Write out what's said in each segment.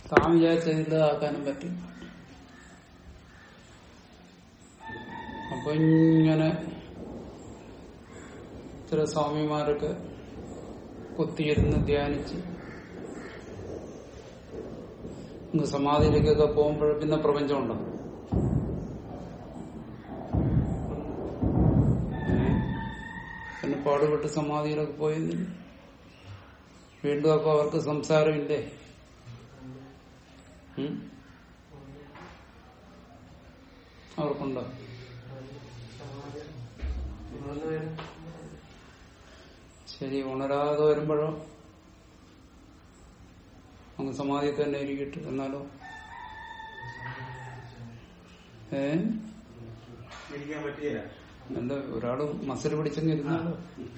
താൻ വിചാരിച്ചതില്ലാക്കാനും പറ്റും അപ്പൊ ഇങ്ങനെ ചില സ്വാമിമാരൊക്കെ കുത്തിയിരുന്ന് ധ്യാനിച്ച് ഇങ്ങ് സമാധിയിലേക്കൊക്കെ പോകുമ്പോൾ പിന്നെ പ്രപഞ്ചം ഉണ്ടോ ഏ? പിന്നെ പാടുപെട്ട് സമാധിയിലൊക്കെ പോയെന്നില്ല വീണ്ടും അപ്പൊ അവർക്ക് സംസാരമില്ലേ ഉം? അവർക്കുണ്ടോ ശരി ഉണരാതെ വരുമ്പോഴോ അങ്ങ് സമാധി തന്നെ ഇരിക്കട്ടെ എന്നാലോ ഏ ഇരിക്കാൻ പറ്റിയില്ല എന്താ ഒരാള് മസിൽ പിടിച്ചെങ്കിൽ ഇരുന്നാലോ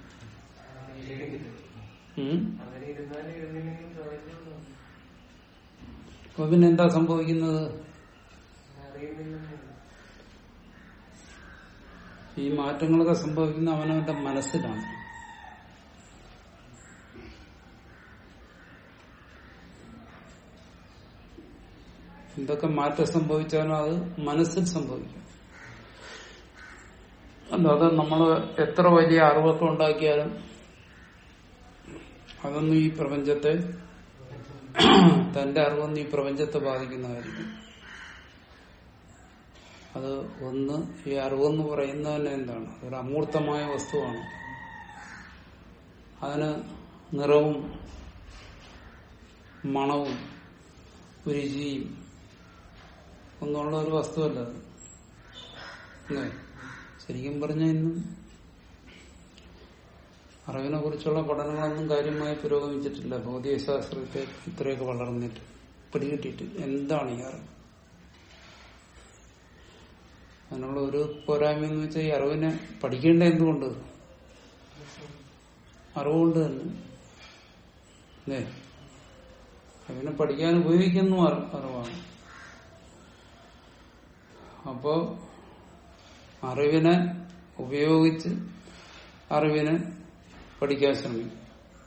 ഉം? അങ്ങനെ ഇരുന്നാലും ഇരുന്നില്ലെങ്കിലും പ്രപഞ്ചം അപ്പൊ പിന്നെ എന്താ സംഭവിക്കുന്നത് അറിയുന്നില്ലെന്നേ ഈ മാറ്റങ്ങളൊക്കെ സംഭവിക്കുന്ന അവനവന്റെ മനസ്സിലാണ് എന്തൊക്കെ മാറ്റം സംഭവിച്ചാലും അത് മനസ്സിൽ സംഭവിക്കും അല്ലാതെ നമ്മൾ എത്ര വലിയ അറിവൊക്കെ ഉണ്ടാക്കിയാലും അതൊന്നും ഈ പ്രപഞ്ചത്തെ തന്റെ അറിവൊന്നും ഈ പ്രപഞ്ചത്തെ ബാധിക്കുന്നതായിരിക്കും അത് ഒന്ന് ഈ അറിവെന്ന് പറയുന്നത് തന്നെ എന്താണ് ഒരു അമൂർത്തമായ വസ്തുവാണ് അതിന് നിറവും മണവും രുചിയും ഒന്നുള്ള ഒരു വസ്തുവല്ല അത് അല്ലേ ശരിക്കും പറഞ്ഞാൽ ഇന്നും അറിവിനെ കുറിച്ചുള്ള പഠനങ്ങളൊന്നും കാര്യമായി പുരോഗമിച്ചിട്ടില്ല ഭൗതികശാസ്ത്രത്തെ ഇത്രയൊക്കെ വളർന്നിട്ട് പിടികിട്ടിട്ട് എന്താണ് ഈ അറിവ് അതിനുള്ള ഒരു പോരായ്മ എന്ന് വെച്ചാൽ ഈ അറിവിനെ പഠിക്കേണ്ട എന്തുകൊണ്ട് അറിവുകൊണ്ട് തന്നെ അല്ലേ അറിവിനെ പഠിക്കാൻ ഉപയോഗിക്കുന്നു അറി- അറിവാണ് അപ്പോ അറിവിനെ ഉപയോഗിച്ച് അറിവിനെ പഠിക്കാൻ ശ്രമിക്കും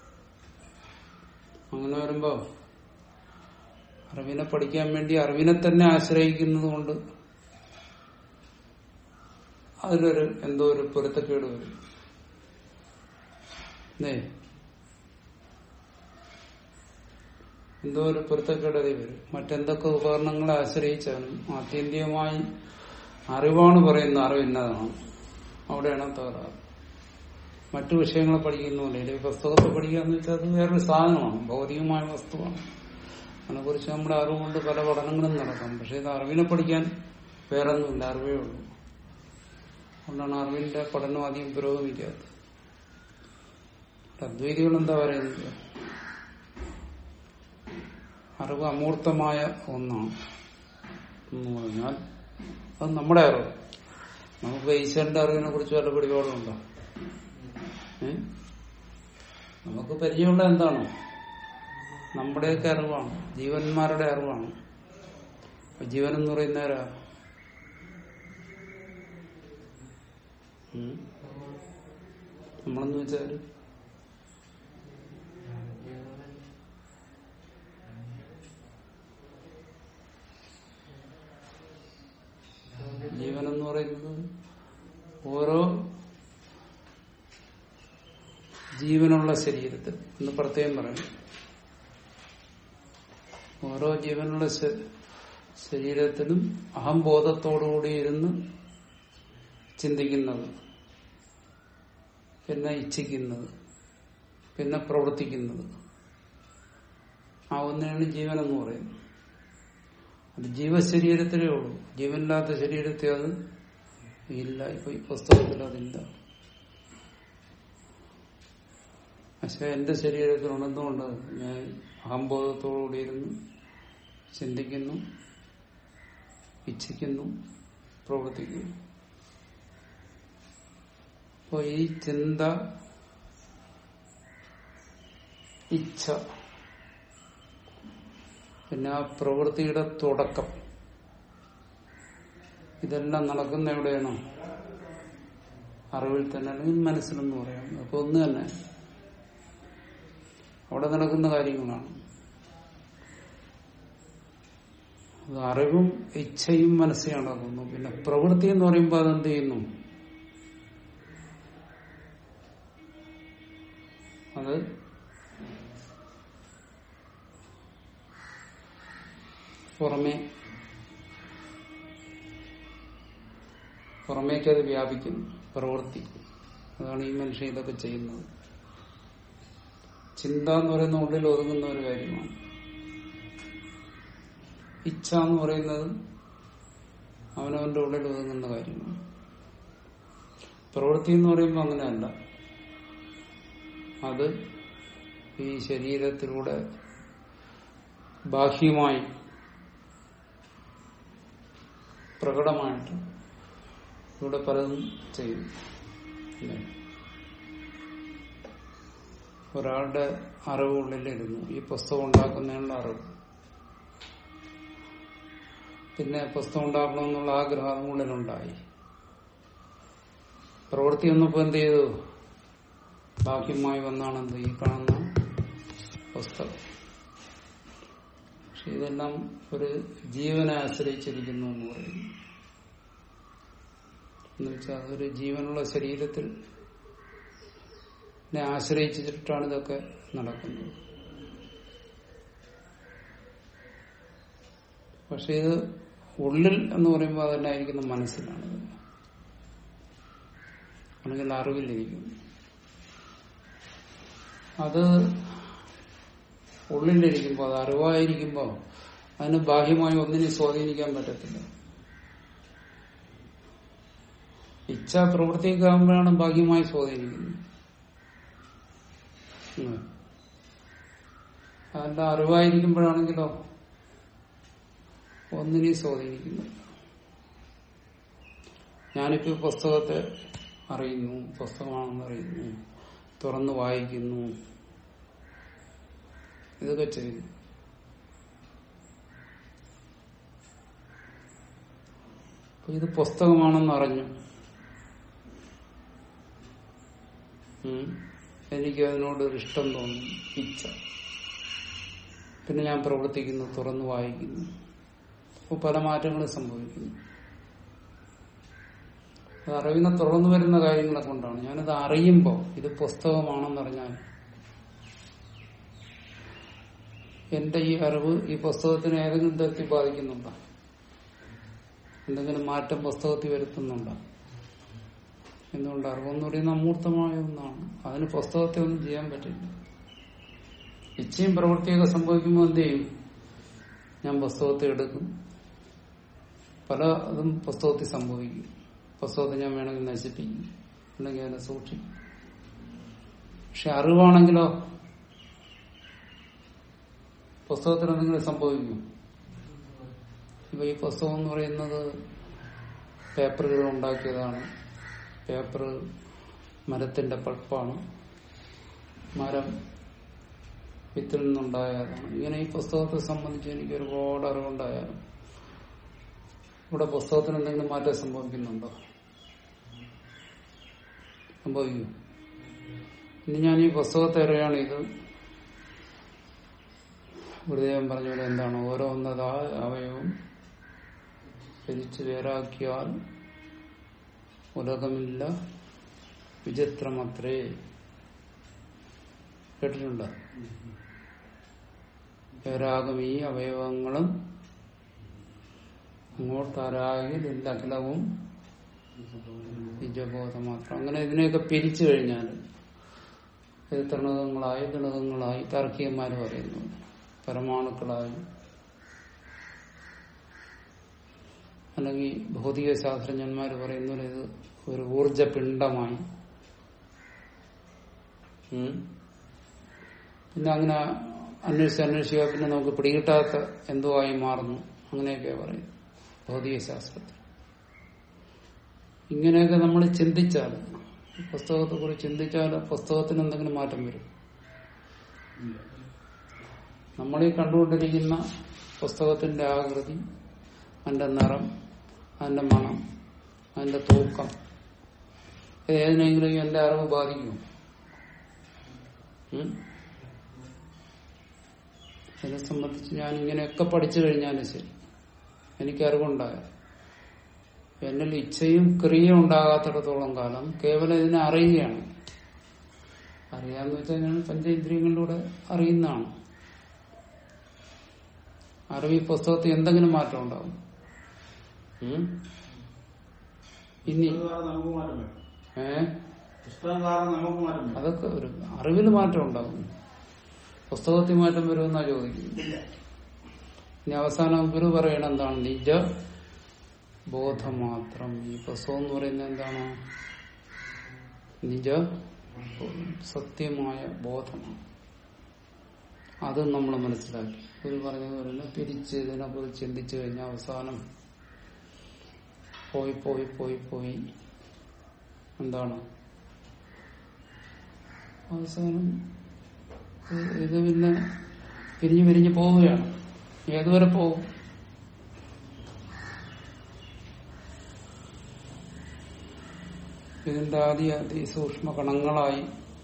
അങ്ങനെ വരുമ്പോ അറിവിനെ പഠിക്കാൻ വേണ്ടി അറിവിനെ തന്നെ ആശ്രയിക്കുന്നത് കൊണ്ട് അതിലൊരു എന്തോ ഒരു പൊരുത്തക്കേട് വരും അല്ലേ എന്തോ ഒരു പൊരുത്തക്കേട് അതിൽ വരും മറ്റെന്തൊക്കെ ഉപകരണങ്ങളെ ആശ്രയിച്ചാലും ആത്യന്തികമായി അറിവാണ് പറയുന്ന അറിവിന്നതാണ് അവിടെയാണ് തകരാറ് മറ്റു വിഷയങ്ങളെ പഠിക്കുന്നില്ല ഈ പുസ്തകത്തെ പഠിക്കുക എന്ന് വെച്ചാൽ അത് വേറൊരു സാധനമാണ് ഭൗതികമായ വസ്തുവാണ് അതിനെക്കുറിച്ച് നമ്മുടെ അറിവുകൊണ്ട് പല പഠനങ്ങളും നടക്കാം പക്ഷെ ഇത് അറിവിനെ പഠിക്കാൻ വേറൊന്നുമില്ല അറിവേ ഉള്ളൂ അതുകൊണ്ടാണ് അറിവിന്റെ പഠനം അധികം പുരോഗമിക്കാത്തത് അദ്വൈതികൾ എന്താ പറയുന്നത് അറിവ് അമൂർത്തമായ ഒന്നാണ് എന്ന് പറഞ്ഞാൽ അത് നമ്മുടെ അറിവ് നമുക്ക് ഈശ്വരന്റെ അറിവിനെ കുറിച്ച് വല്ല പിടിപാടുണ്ടോ ഏ നമുക്ക് പരിചയമുള്ള എന്താണ് നമ്മുടെയൊക്കെ അറിവാണ് ജീവന്മാരുടെ അറിവാണ് അപ്പൊ ജീവൻ എന്ന് പറയുന്നവരാ ഉം. നമ്മളെന്ന് വെച്ചാൽ ജീവൻ എന്ന് പറയുന്നത് ഓരോ ജീവനുള്ള ശരീരത്തിൽ എന്ന് പ്രത്യേകം പറയണം ഓരോ ജീവനുള്ള ശ- ശരീരത്തിലും അഹംബോധത്തോടുകൂടി ഇരുന്ന് ചിന്തിക്കുന്നത് പിന്നെ ഇച്ഛിക്കുന്നത് പിന്നെ പ്രവർത്തിക്കുന്നത് ആ ഒന്നിനാണ് ജീവൻ എന്ന് പറയുന്നത് അത് ജീവശരീരത്തിലേ ഉള്ളൂ ജീവനില്ലാത്ത ശരീരത്തെ അത് ഇല്ല ഇപ്പൊ ഈ പുസ്തകത്തിൽ അതില്ല പക്ഷെ എന്റെ ശരീരത്തിൽ ഉണർന്നുകൊണ്ട് ഞാൻ അഹംബോധത്തോടുകൂടി ഇരുന്ന് ചിന്തിക്കുന്നു ഇച്ഛിക്കുന്നു പ്രവർത്തിക്കുന്നു അപ്പോ ഈ ചിന്ത ഇച്ഛ പിന്നെ ആ പ്രവൃത്തിയുടെ തുടക്കം ഇതെല്ലാം നടക്കുന്ന എവിടെയാണോ അറിവിൽ തന്നെ അല്ലെങ്കിൽ മനസ്സിലെന്ന് പറയാം അപ്പൊ ഒന്ന് തന്നെ അവിടെ നടക്കുന്ന കാര്യങ്ങളാണ് അത് അറിവും ഇച്ഛയും മനസ്സിൽ അടങ്ങുന്നു പിന്നെ പ്രവൃത്തി എന്ന് പറയുമ്പോൾ അതെന്ത് ചെയ്യുന്നു അത് പുറമെ പുറമേക്ക് അത് വ്യാപിക്കുന്നു പ്രവർത്തിക്കും അതാണ് ഈ മനുഷ്യൻ ഇതൊക്കെ ചെയ്യുന്നത് ചിന്ത എന്ന് പറയുന്ന ഉള്ളിൽ ഒതുങ്ങുന്ന ഒരു കാര്യമാണ് ഇച്ഛ എന്ന് പറയുന്നത് അവനവന്റെ ഉള്ളിൽ ഒതുങ്ങുന്ന കാര്യമാണ് പ്രവൃത്തി എന്ന് പറയുമ്പോൾ അങ്ങനെയല്ല അത് ഈ ശരീരത്തിലൂടെ ബാഹ്യമായി പ്രകടമായിട്ട് ഇവിടെ പലതും ചെയ്യും അല്ലേ? ഒരാളുടെ അറിവ് ഉള്ളിലിരുന്നു ഈ പുസ്തകം ഉണ്ടാക്കുന്നതിനുള്ള അറിവ് പിന്നെ പുസ്തകം ഉണ്ടാക്കണമെന്നുള്ള ആഗ്രഹം അതും ഉള്ളിലുണ്ടായി പ്രവൃത്തി വന്നപ്പോ എന്ത് ചെയ്തു ബാഹ്യമായി വന്നാണ് എന്ത് ഈ കാണുന്ന പുസ്തകം പക്ഷെ ഇതെല്ലാം ഒരു ജീവനെ ആശ്രയിച്ചിരിക്കുന്നു എന്ന് പറയുന്നു എന്ന് വെച്ചാൽ അതൊരു ജീവനുള്ള ശരീരത്തിൽ നെ ആശ്രയിച്ചിട്ടാണ് ഇതൊക്കെ നടക്കുന്നത് പക്ഷെ ഇത് ഉള്ളിൽ എന്ന് പറയുമ്പോൾ അതന്നെ ആയിരിക്കുന്ന മനസ്സിലാണ് അല്ലെങ്കിൽ അറിവിലിരിക്കുന്നു അത് ഉള്ളിലിരിക്കുമ്പോൾ അത് അറിവായിരിക്കുമ്പോൾ അതിന് ബാഹ്യമായി ഒന്നിനെ സ്വാധീനിക്കാൻ പറ്റത്തില്ല ഇച്ഛ പ്രവൃത്തിക്കാകുമ്പോഴാണ് ഭാഗ്യമായി സ്വാധീനിക്കുന്നത് ഉം. അതല്ല അറിവായിരിക്കുമ്പോഴാണെങ്കിലോ ഒന്നിനെയും സ്വാധീനിക്കുന്നില്ല ഞാനിപ്പോ ഈ പുസ്തകത്തെ അറിയുന്നു പുസ്തകമാണെന്ന് അറിയുന്നു തുറന്നു വായിക്കുന്നു ഇതൊക്കെ ചെയ്യുന്നു അപ്പൊ ഇത് പുസ്തകമാണെന്ന് അറിഞ്ഞു ഉം. എനിക്ക് അതിനോട് ഒരു ഇഷ്ടം തോന്നുന്നു ഇച്ഛ പിന്നെ ഞാൻ പ്രവർത്തിക്കുന്നു തുറന്നു വായിക്കുന്നു അപ്പോൾ പല മാറ്റങ്ങളും സംഭവിക്കുന്നു അത് അറിവിനെ തുറന്നു വരുന്ന കാര്യങ്ങളെ കൊണ്ടാണ് ഞാനത് അറിയുമ്പോൾ ഇത് പുസ്തകമാണെന്നറിഞ്ഞാൽ എന്റെ ഈ അറിവ് ഈ പുസ്തകത്തിന് ഏതെങ്കിലും തരത്തിൽ ബാധിക്കുന്നുണ്ടോ എന്തെങ്കിലും മാറ്റം പുസ്തകത്തിൽ വരുത്തുന്നുണ്ടോ എന്തുകൊണ്ട് അറിവെന്ന് പറയുന്ന അമൂർത്തമായ ഒന്നാണ് അതിന് പുസ്തകത്തെ ഒന്നും ചെയ്യാൻ പറ്റില്ല ഇച്ഛയും പ്രവൃത്തിയൊക്കെ സംഭവിക്കുമ്പോൾ എന്ത് ചെയ്യും ഞാൻ പുസ്തകത്തെ എടുക്കും പല അതും പുസ്തകത്തിൽ സംഭവിക്കും പുസ്തകത്തെ ഞാൻ വേണമെങ്കിൽ നശിപ്പിക്കും അല്ലെങ്കിൽ അതിനെ സൂക്ഷിക്കും പക്ഷെ അറിവാണെങ്കിലോ പുസ്തകത്തിന് എന്തെങ്കിലും സംഭവിക്കും ഇപ്പൊ ഈ പുസ്തകം എന്ന് പറയുന്നത് പേപ്പറുകൾ ഉണ്ടാക്കിയതാണ് പേപ്പർ മരത്തിന്റെ പൾപ്പാണ് മരം വിത്തിൽ നിന്നുണ്ടായതാണ് ഇങ്ങനെ ഈ പുസ്തകത്തെ സംബന്ധിച്ച് എനിക്ക് ഒരുപാട് അറിവുണ്ടായാലും ഇവിടെ പുസ്തകത്തിന് എന്തെങ്കിലും മാറ്റം സംഭവിക്കുന്നുണ്ടോ സംഭവിക്കും ഇനി ഞാൻ ഈ പുസ്തകത്തെ അറിയാണ് ഇത് ഗുരുദേവൻ പറഞ്ഞ പോലെ എന്താണ് ഓരോന്നതാ അവയവം പിരിച്ചു വേറാക്കിയാൽ ഉലകമില്ല വിചിത്രമത്രേ കേട്ടിട്ടുണ്ടോ വേറാകും ഈ അവയവങ്ങളും അങ്ങോട്ടാരാകിൽ അഖിലവും നിജബോധം മാത്രം അങ്ങനെ ഇതിനെയൊക്കെ പിരിച്ചു കഴിഞ്ഞാൽ ഇത് തൃണകങ്ങളായി ഗണകങ്ങളായി താർക്കികന്മാര് പറയുന്നു പരമാണുക്കളായി അല്ലെങ്കിൽ ഭൗതിക ശാസ്ത്രജ്ഞന്മാർ പറയുന്ന പോലെ ഇത് ഒരു ഊർജ പിണ്ഡമായി ഉം. പിന്നെ അങ്ങനെ അന്വേഷിച്ച് അന്വേഷിക്കുക പിന്നെ നമുക്ക് പിടികിട്ടാത്ത എന്തോ ആയി മാറുന്നു അങ്ങനെയൊക്കെ പറയും ഭൗതിക ശാസ്ത്രത്തിൽ ഇങ്ങനെയൊക്കെ നമ്മൾ ചിന്തിച്ചാൽ പുസ്തകത്തെ കുറിച്ച് ചിന്തിച്ചാൽ പുസ്തകത്തിന് എന്തെങ്കിലും മാറ്റം വരും നമ്മളീ കണ്ടുകൊണ്ടിരിക്കുന്ന പുസ്തകത്തിന്റെ ആകൃതി അതിന്റെ നിറം അതിന്റെ മണം അതിന്റെ തൂക്കം ഇത് ഏതിനെങ്കിലും എന്റെ അറിവ് ബാധിക്കും ഉം? ഇതിനെ സംബന്ധിച്ച് ഞാൻ ഇങ്ങനെയൊക്കെ പഠിച്ചു കഴിഞ്ഞാലും ശരി എനിക്ക് അറിവുണ്ടായ എന്നിൽ ഇച്ഛയും ക്രിയയും ഉണ്ടാകാത്തിടത്തോളം കാലം കേവലം ഇതിനെ അറിയുകയാണ് അറിയാന്ന് വെച്ചാൽ ഞാൻ പഞ്ചേന്ദ്രിയങ്ങളിലൂടെ അറിയുന്നതാണ് അറിവ് ഈ പുസ്തകത്തിൽ എന്തെങ്കിലും മാറ്റം ഉണ്ടാവും ഉം? ഇനി പുസ്തകം കാരണം നമുക്ക് മാറ്റം വരും ഏ പുസ്തകം കാരണം നമുക്ക് മാറ്റം വരും അതൊക്കെ ഒരു അറിവിൽ മാറ്റം ഉണ്ടാവും പുസ്തകത്തിൽ മാറ്റം വരുമെന്നാ ചോദിക്കുന്നത് ഇല്ല ഇനി അവസാനം ഗുരു പറയണ എന്താണ് നിജ ബോധം മാത്രം ഈ പുസ്തകം എന്ന് പറയുന്നത് എന്താണ് നിജ സത്യമായ ബോധമാണ് അത് നമ്മൾ മനസ്സിലാക്കി ഗുരു പറഞ്ഞതുപോലെ പിരിച്ച് ഇതിനെക്കുറിച്ച് ചിന്തിച്ചു കഴിഞ്ഞാൽ അവസാനം പോയി പോയി പോയി പോയി എന്താണ് അവസാനം ഇത് പിന്നെ പിരിഞ്ഞു പിരിഞ്ഞു പോവുകയാണ് ഏതുവരെ പോകും ഇതിന്റെ ആദ്യ അതിസൂക്ഷ്മ കണങ്ങളായി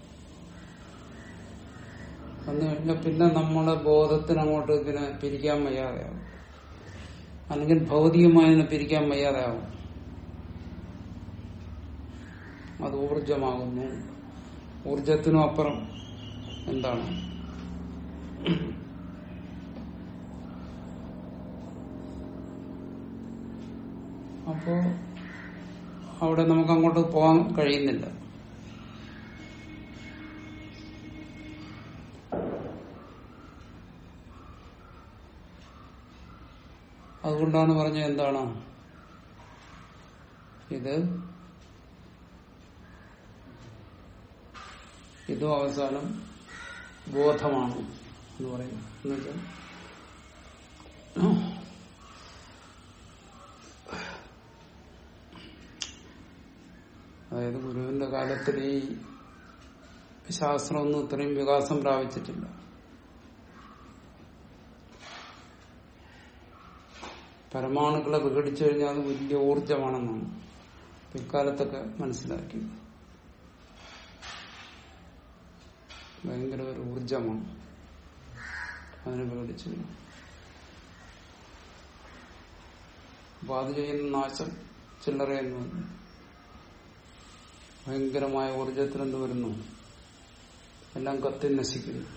വന്നു കഴിഞ്ഞാൽ പിന്നെ നമ്മുടെ ബോധത്തിന് അങ്ങോട്ട് ഇതിനെ പിരിക്കാൻ വയ്യാതെയാവും അല്ലെങ്കിൽ ഭൗതികമായി ഇതിനെ പിരിക്കാൻ വയ്യാതെയാവും അത് ഊർജമാകുന്നു ഊർജത്തിനും അപ്പുറം എന്താണ് അപ്പോ അവിടെ നമുക്ക് അങ്ങോട്ട് പോകാൻ കഴിയുന്നില്ല അതുകൊണ്ടാണ് പറഞ്ഞത് എന്താണ് ഇത് ഇതും അവസാനം ബോധമാണ് എന്ന് പറയുന്നത് എന്നുവെച്ചാൽ അതായത് ഗുരുവിന്റെ കാലത്തിൽ ഈ ശാസ്ത്രമൊന്നും ഇത്രയും വികാസം പ്രാപിച്ചിട്ടില്ല പരമാണുക്കളെ വിഘടിച്ചു കഴിഞ്ഞാൽ അത് വലിയ ഊർജമാണെന്നാണ് പിൽക്കാലത്തൊക്കെ മനസ്സിലാക്കി ഭയങ്കര ഒരു ഊർജമാണ് അതിനെ വിഘടിച്ചു അപ്പൊ അത് ചെയ്യുന്ന നാശം ചില്ലറയെന്ന് ഭയങ്കരമായ ഊർജത്തിൽ എന്ത് വരുന്നു എല്ലാം കത്തി നശിക്കുന്നു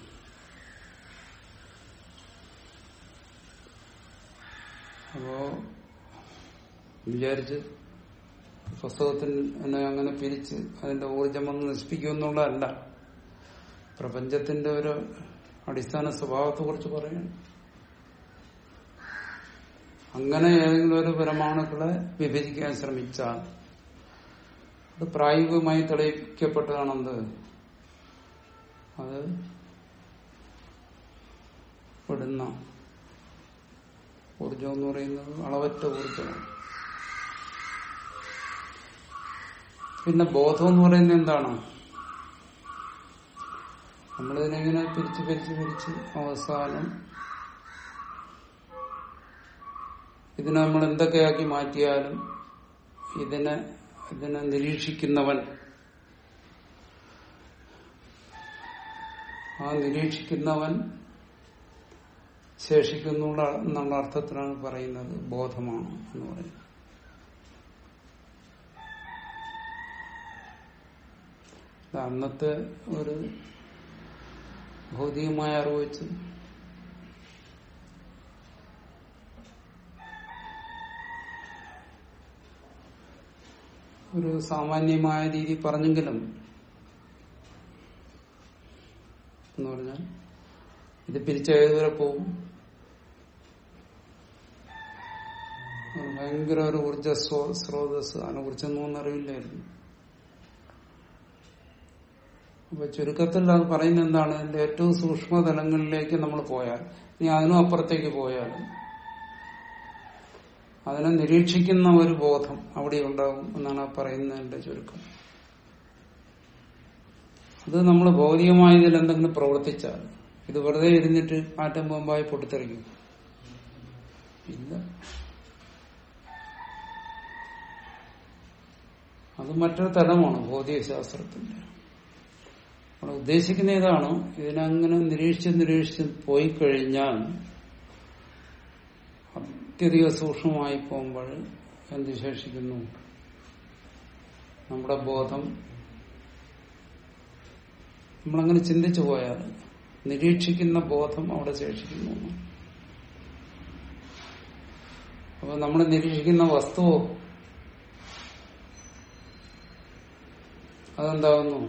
അപ്പോ വിചാരിച്ച് പുസ്തകത്തിൽ എന്നെ അങ്ങനെ പിരിച്ച് അതിന്റെ ഊർജം ഒന്ന് നശിപ്പിക്കുമെന്നുള്ളതല്ല പ്രപഞ്ചത്തിന്റെ ഒരു അടിസ്ഥാന സ്വഭാവത്തെ കുറിച്ച് പറയണം അങ്ങനെ ഏതെങ്കിലും ഒരു പരമാണുക്കളെ വിഭജിക്കാൻ ശ്രമിച്ചാൽ അത് പ്രായോഗികമായി തെളിയിക്കപ്പെട്ടതാണെന്ത് അത് വിടുന്ന ഊർജം എന്ന് പറയുന്നത് അളവറ്റ ഊർജമാണ് പിന്നെ ബോധം എന്ന് പറയുന്നത് എന്താണ് നമ്മളിതിനെങ്ങനെ പിരിച്ച് പിരിച്ച് പിരിച്ച് അവസാനം ഇതിനെ നമ്മൾ എന്തൊക്കെയാക്കി മാറ്റിയാലും ഇതിനെ ഇതിനെ നിരീക്ഷിക്കുന്നവൻ ആ നിരീക്ഷിക്കുന്നവൻ ശേഷിക്കുന്നുള്ള എന്നുള്ള അർത്ഥത്തിലാണ് പറയുന്നത് ബോധമാണ് എന്ന് പറയുന്നത് ഇത് അന്നത്തെ ഒരു ഭൗതികമായ അറിവ് വെച്ച് ഒരു സാമാന്യമായ രീതി പറഞ്ഞെങ്കിലും എന്ന് പറഞ്ഞാൽ ഇത് പിരിച്ച ഏതുവരെ പോകും അത് ഭയങ്കര ഒരു ഊർജ സ്രോ- സ്രോതസ് അതിനെ കുറിച്ചൊന്നും ഒന്നും അറിയില്ലായിരുന്നു അപ്പൊ ചുരുക്കത്തിൽ അത് പറയുന്നത് എന്താണ് ഇതിന്റെ ഏറ്റവും സൂക്ഷ്മ തലങ്ങളിലേക്ക് നമ്മൾ പോയാൽ ഇനി അതിനും അപ്പുറത്തേക്ക് പോയാൽ അതിനെ നിരീക്ഷിക്കുന്ന ഒരു ബോധം അവിടെ ഉണ്ടാകും എന്നാണ് ആ പറയുന്നതിന്റെ ചുരുക്കം അത് നമ്മൾ ഭൗതികമായ ഇതിൽ എന്തെങ്കിലും പ്രവർത്തിച്ചാൽ ഇത് വെറുതെ ഇരുന്നിട്ട് ആറ്റം ബോംബായി പൊട്ടിത്തെറിക്കും ഇല്ല അത് മറ്റൊരു തലമാണ് ഭൗതികശാസ്ത്രത്തിന്റെ അവിടെ ഉദ്ദേശിക്കുന്ന ഇതാണ് ഇതിനങ്ങനെ നിരീക്ഷിച്ച് നിരീക്ഷിച്ച് പോയി കഴിഞ്ഞാൽ അത്യധികം സൂക്ഷ്മമായി പോകുമ്പോൾ എന്ത് ശേഷിക്കുന്നു നമ്മുടെ ബോധം നമ്മളങ്ങനെ ചിന്തിച്ചു പോയാൽ നിരീക്ഷിക്കുന്ന ബോധം അവിടെ ശേഷിക്കുന്നു അപ്പൊ നമ്മൾ നിരീക്ഷിക്കുന്ന വസ്തുവോ അതെന്താകുന്നു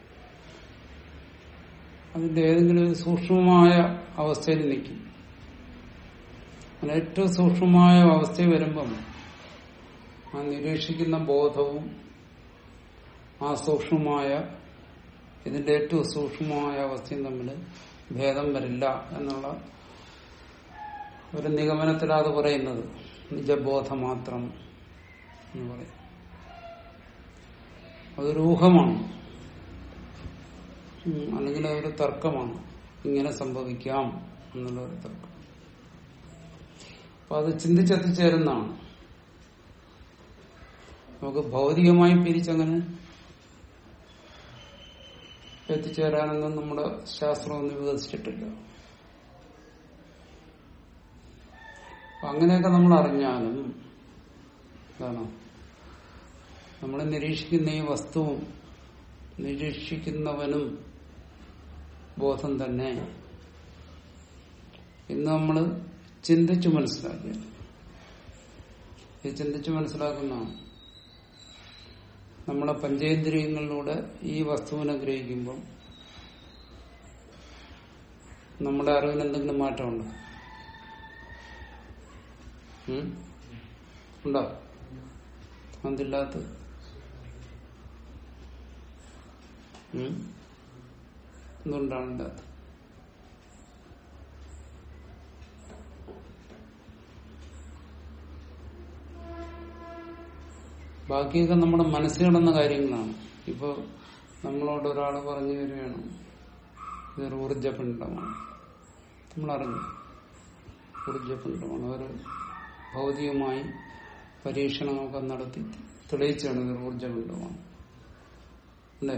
അതിന്റെ ഏതെങ്കിലും ഒരു സൂക്ഷ്മമായ അവസ്ഥയിൽ നിൽക്കും അങ്ങനെ ഏറ്റവും സൂക്ഷ്മമായ അവസ്ഥയിൽ വരുമ്പം ആ നിരീക്ഷിക്കുന്ന ബോധവും ആ സൂക്ഷ്മമായ ഇതിന്റെ ഏറ്റവും സൂക്ഷ്മമായ അവസ്ഥയും തമ്മിൽ ഭേദം വരില്ല എന്നുള്ള ഒരു നിഗമനത്തിലാണ് അത് പറയുന്നത് നിജബോധം മാത്രം എന്ന് പറയും അതൊരു ഊഹമാണ് ഉം, അല്ലെങ്കിൽ അതൊരു തർക്കമാണ് ഇങ്ങനെ സംഭവിക്കാം എന്നുള്ള ഒരു തർക്കം അപ്പൊ അത് ചിന്തിച്ചെത്തിച്ചേരുന്നതാണ് നമുക്ക് ഭൗതികമായി പിരിച്ചങ്ങനെ എത്തിച്ചേരാനൊന്നും നമ്മുടെ ശാസ്ത്രമൊന്നും വികസിച്ചിട്ടില്ല അപ്പൊ അങ്ങനെയൊക്കെ നമ്മൾ അറിഞ്ഞാലും എന്താണ് നമ്മൾ നിരീക്ഷിക്കുന്ന ഈ വസ്തുവും നിരീക്ഷിക്കുന്നവനും ബോധം തന്നെ ഇന്ന് നമ്മൾ ചിന്തിച്ചു മനസ്സിലാക്കുക ഇത് ചിന്തിച്ചു മനസ്സിലാക്കുന്നതാണ് നമ്മളെ പഞ്ചേന്ദ്രിയങ്ങളിലൂടെ ഈ വസ്തുവിനെ ഗ്രഹിക്കുമ്പോൾ നമ്മുടെ അറിവിന് എന്തെങ്കിലും മാറ്റമുണ്ടോ ഉം? ഉണ്ടോ അതില്ലാത്ത എന്തുകൊണ്ടാണ് ഇല്ലാത്ത ബാക്കിയൊക്കെ നമ്മുടെ മനസ്സിൽ കിടന്ന കാര്യങ്ങളാണ് ഇപ്പൊ നമ്മളോട് ഒരാൾ പറഞ്ഞു തരികയാണ് ഇതൊരു ഊർജപിണ്ഡമാണ് നമ്മളറിഞ്ഞു ഊർജപിണ്ഡമാണ് ഒരു ഭൗതികമായി പരീക്ഷണങ്ങളൊക്കെ നടത്തി തെളിയിച്ചാണ് ഇതൊരു ഊർജപിണ്ഡമാണ് അല്ലേ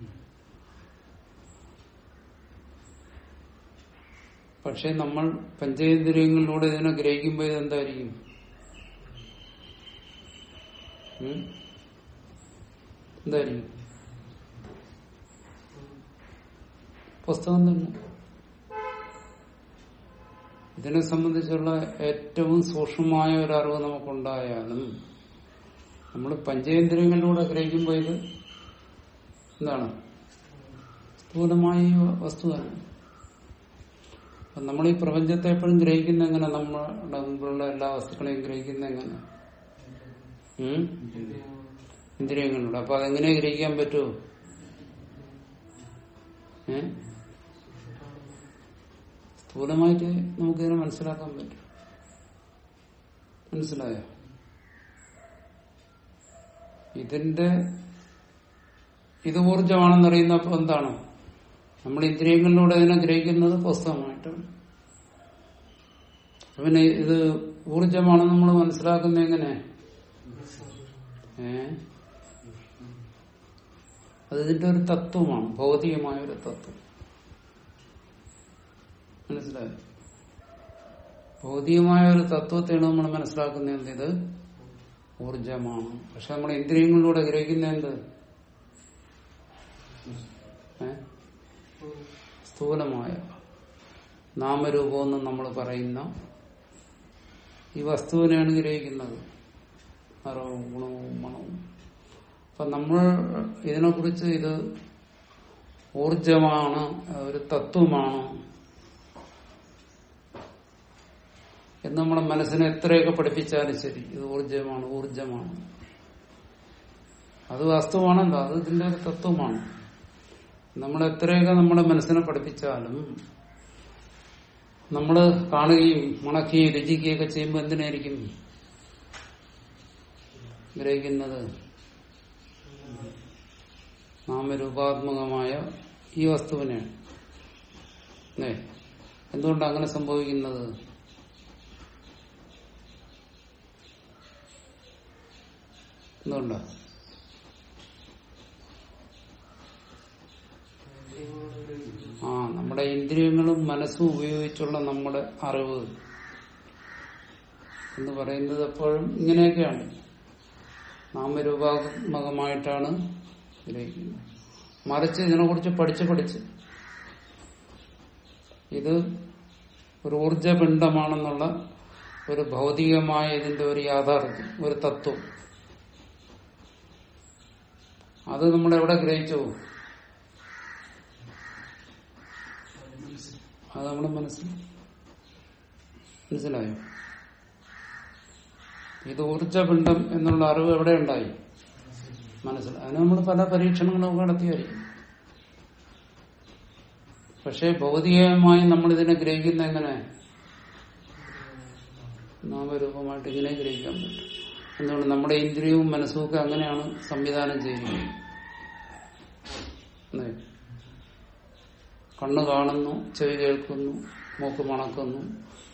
പക്ഷെ നമ്മൾ പഞ്ചേന്ദ്രിയങ്ങളിലൂടെ ഇതിനെ ഗ്രഹിക്കുമ്പോൾ ഇതെന്തായിരിക്കും ഉം? എന്തായിരിക്കും പുസ്തകം തന്നെ ഇതിനെ സംബന്ധിച്ചുള്ള ഏറ്റവും സൂക്ഷ്മമായ ഒരു അറിവ് നമുക്കുണ്ടായാലും നമ്മൾ പഞ്ചേന്ദ്രിയങ്ങളിലൂടെ ഗ്രഹിക്കുമ്പോൾ ഇത് എന്താണ് സ്ഥൂലമായ ഈ വസ്തു തന്നെ അപ്പൊ നമ്മൾ ഈ പ്രപഞ്ചത്തെ എപ്പോഴും ഗ്രഹിക്കുന്ന എങ്ങനെ നമ്മുടെ മുമ്പിലുള്ള എല്ലാ വസ്തുക്കളെയും ഗ്രഹിക്കുന്ന എങ്ങനെ ഉം? ഇന്ദ്രിയങ്ങളിലൂടെ അപ്പൊ അതെങ്ങനെ ഗ്രഹിക്കാൻ പറ്റുമോ ഏ സ്ഥൂലമായിട്ട് നമുക്കിതിനെ മനസ്സിലാക്കാൻ പറ്റും മനസ്സിലായോ ഇതിന്റെ ഇത് ഊർജമാണെന്നറിയുന്നപ്പോ എന്താണ് നമ്മൾ ഇന്ദ്രിയങ്ങളിലൂടെ ഇതിനെ ഗ്രഹിക്കുന്നത് പുസ്തകമായിട്ടാണ് അപ്പൊ പിന്നെ ഇത് ഊർജമാണെന്ന് നമ്മൾ മനസ്സിലാക്കുന്ന എങ്ങനെ ഏ അത് ഇതിന്റെ ഒരു തത്വമാണ് ഭൗതികമായ ഒരു തത്വം മനസ്സിലായോ ഭൗതികമായ ഒരു തത്വത്തെയാണ് നമ്മൾ മനസ്സിലാക്കുന്ന എന്ത് ഇത് ഊർജമാണ് പക്ഷെ നമ്മൾ ഇന്ദ്രിയങ്ങളിലൂടെ ഗ്രഹിക്കുന്ന എന്ത് ഏ? സ്ഥൂലമായ നാമരൂപമെന്ന് നമ്മൾ പറയുന്ന ഈ വസ്തുവിനെയാണ് ഗ്രഹിക്കുന്നത് നിറവും ഗുണവും മണവും അപ്പൊ നമ്മൾ ഇതിനെക്കുറിച്ച് ഇത് ഊർജമാണ് ഒരു തത്വമാണ് എന്ന് നമ്മുടെ മനസ്സിനെ എത്രയൊക്കെ പഠിപ്പിച്ചാലും ശരി ഇത് ഊർജമാണ് ഊർജമാണ് അത് വാസ്തവമാണെന്തോ അത് ഇതിന്റെ ഒരു തത്വമാണ് നമ്മൾ എത്രയൊക്കെ നമ്മുടെ മനസ്സിനെ പഠിപ്പിച്ചാലും നമ്മൾ കാണുകയും മണക്കുകയും രുചിക്കുകയൊക്കെ ചെയ്യുമ്പോൾ എന്തിനായിരിക്കും ഗ്രഹിക്കുന്നത് നാമരൂപാത്മകമായ ഈ വസ്തുവിനെയാണ് അല്ലേ എന്തുകൊണ്ടാണ് അങ്ങനെ സംഭവിക്കുന്നത് എന്തുകൊണ്ടാ ആ നമ്മുടെ ഇന്ദ്രിയങ്ങളും മനസ്സും ഉപയോഗിച്ചുള്ള നമ്മുടെ അറിവ് എന്ന് പറയുന്നത് എപ്പോഴും ഇങ്ങനെയൊക്കെയാണ് നാമരൂപാത്മകമായിട്ടാണ് ഗ്രഹിക്കുന്നത് മറിച്ച് ഇതിനെക്കുറിച്ച് പഠിച്ച് പഠിച്ച് ഇത് ഒരു ഊർജപിണ്ഡമാണെന്നുള്ള ഒരു ഭൗതികമായ ഇതിന്റെ ഒരു യാഥാർത്ഥ്യം ഒരു തത്വം അത് നമ്മൾ എവിടെ ഗ്രഹിച്ചു അത് നമ്മുടെ മനസ്സിൽ മനസ്സിലായോ ഇത് ഊർജപിണ്ഡം എന്നുള്ള അറിവ് എവിടെ ഉണ്ടായി മനസ്സിൽ അതിന് നമ്മൾ പല പരീക്ഷണങ്ങളും നടത്തിയായിരിക്കും പക്ഷെ ഭൗതികമായി നമ്മൾ ഇതിനെ ഗ്രഹിക്കുന്ന എങ്ങനെ നാമരൂപമായിട്ട് ഇങ്ങനെ ഗ്രഹിക്കാൻ പറ്റും എന്തുകൊണ്ട് നമ്മുടെ ഇന്ദ്രിയവും മനസ്സും ഒക്കെ അങ്ങനെയാണ് സംവിധാനം ചെയ്യുന്നത് അല്ലേ? കണ്ണ് കാണുന്നു ചെവി കേൾക്കുന്നു മൂക്ക് മണക്കുന്നു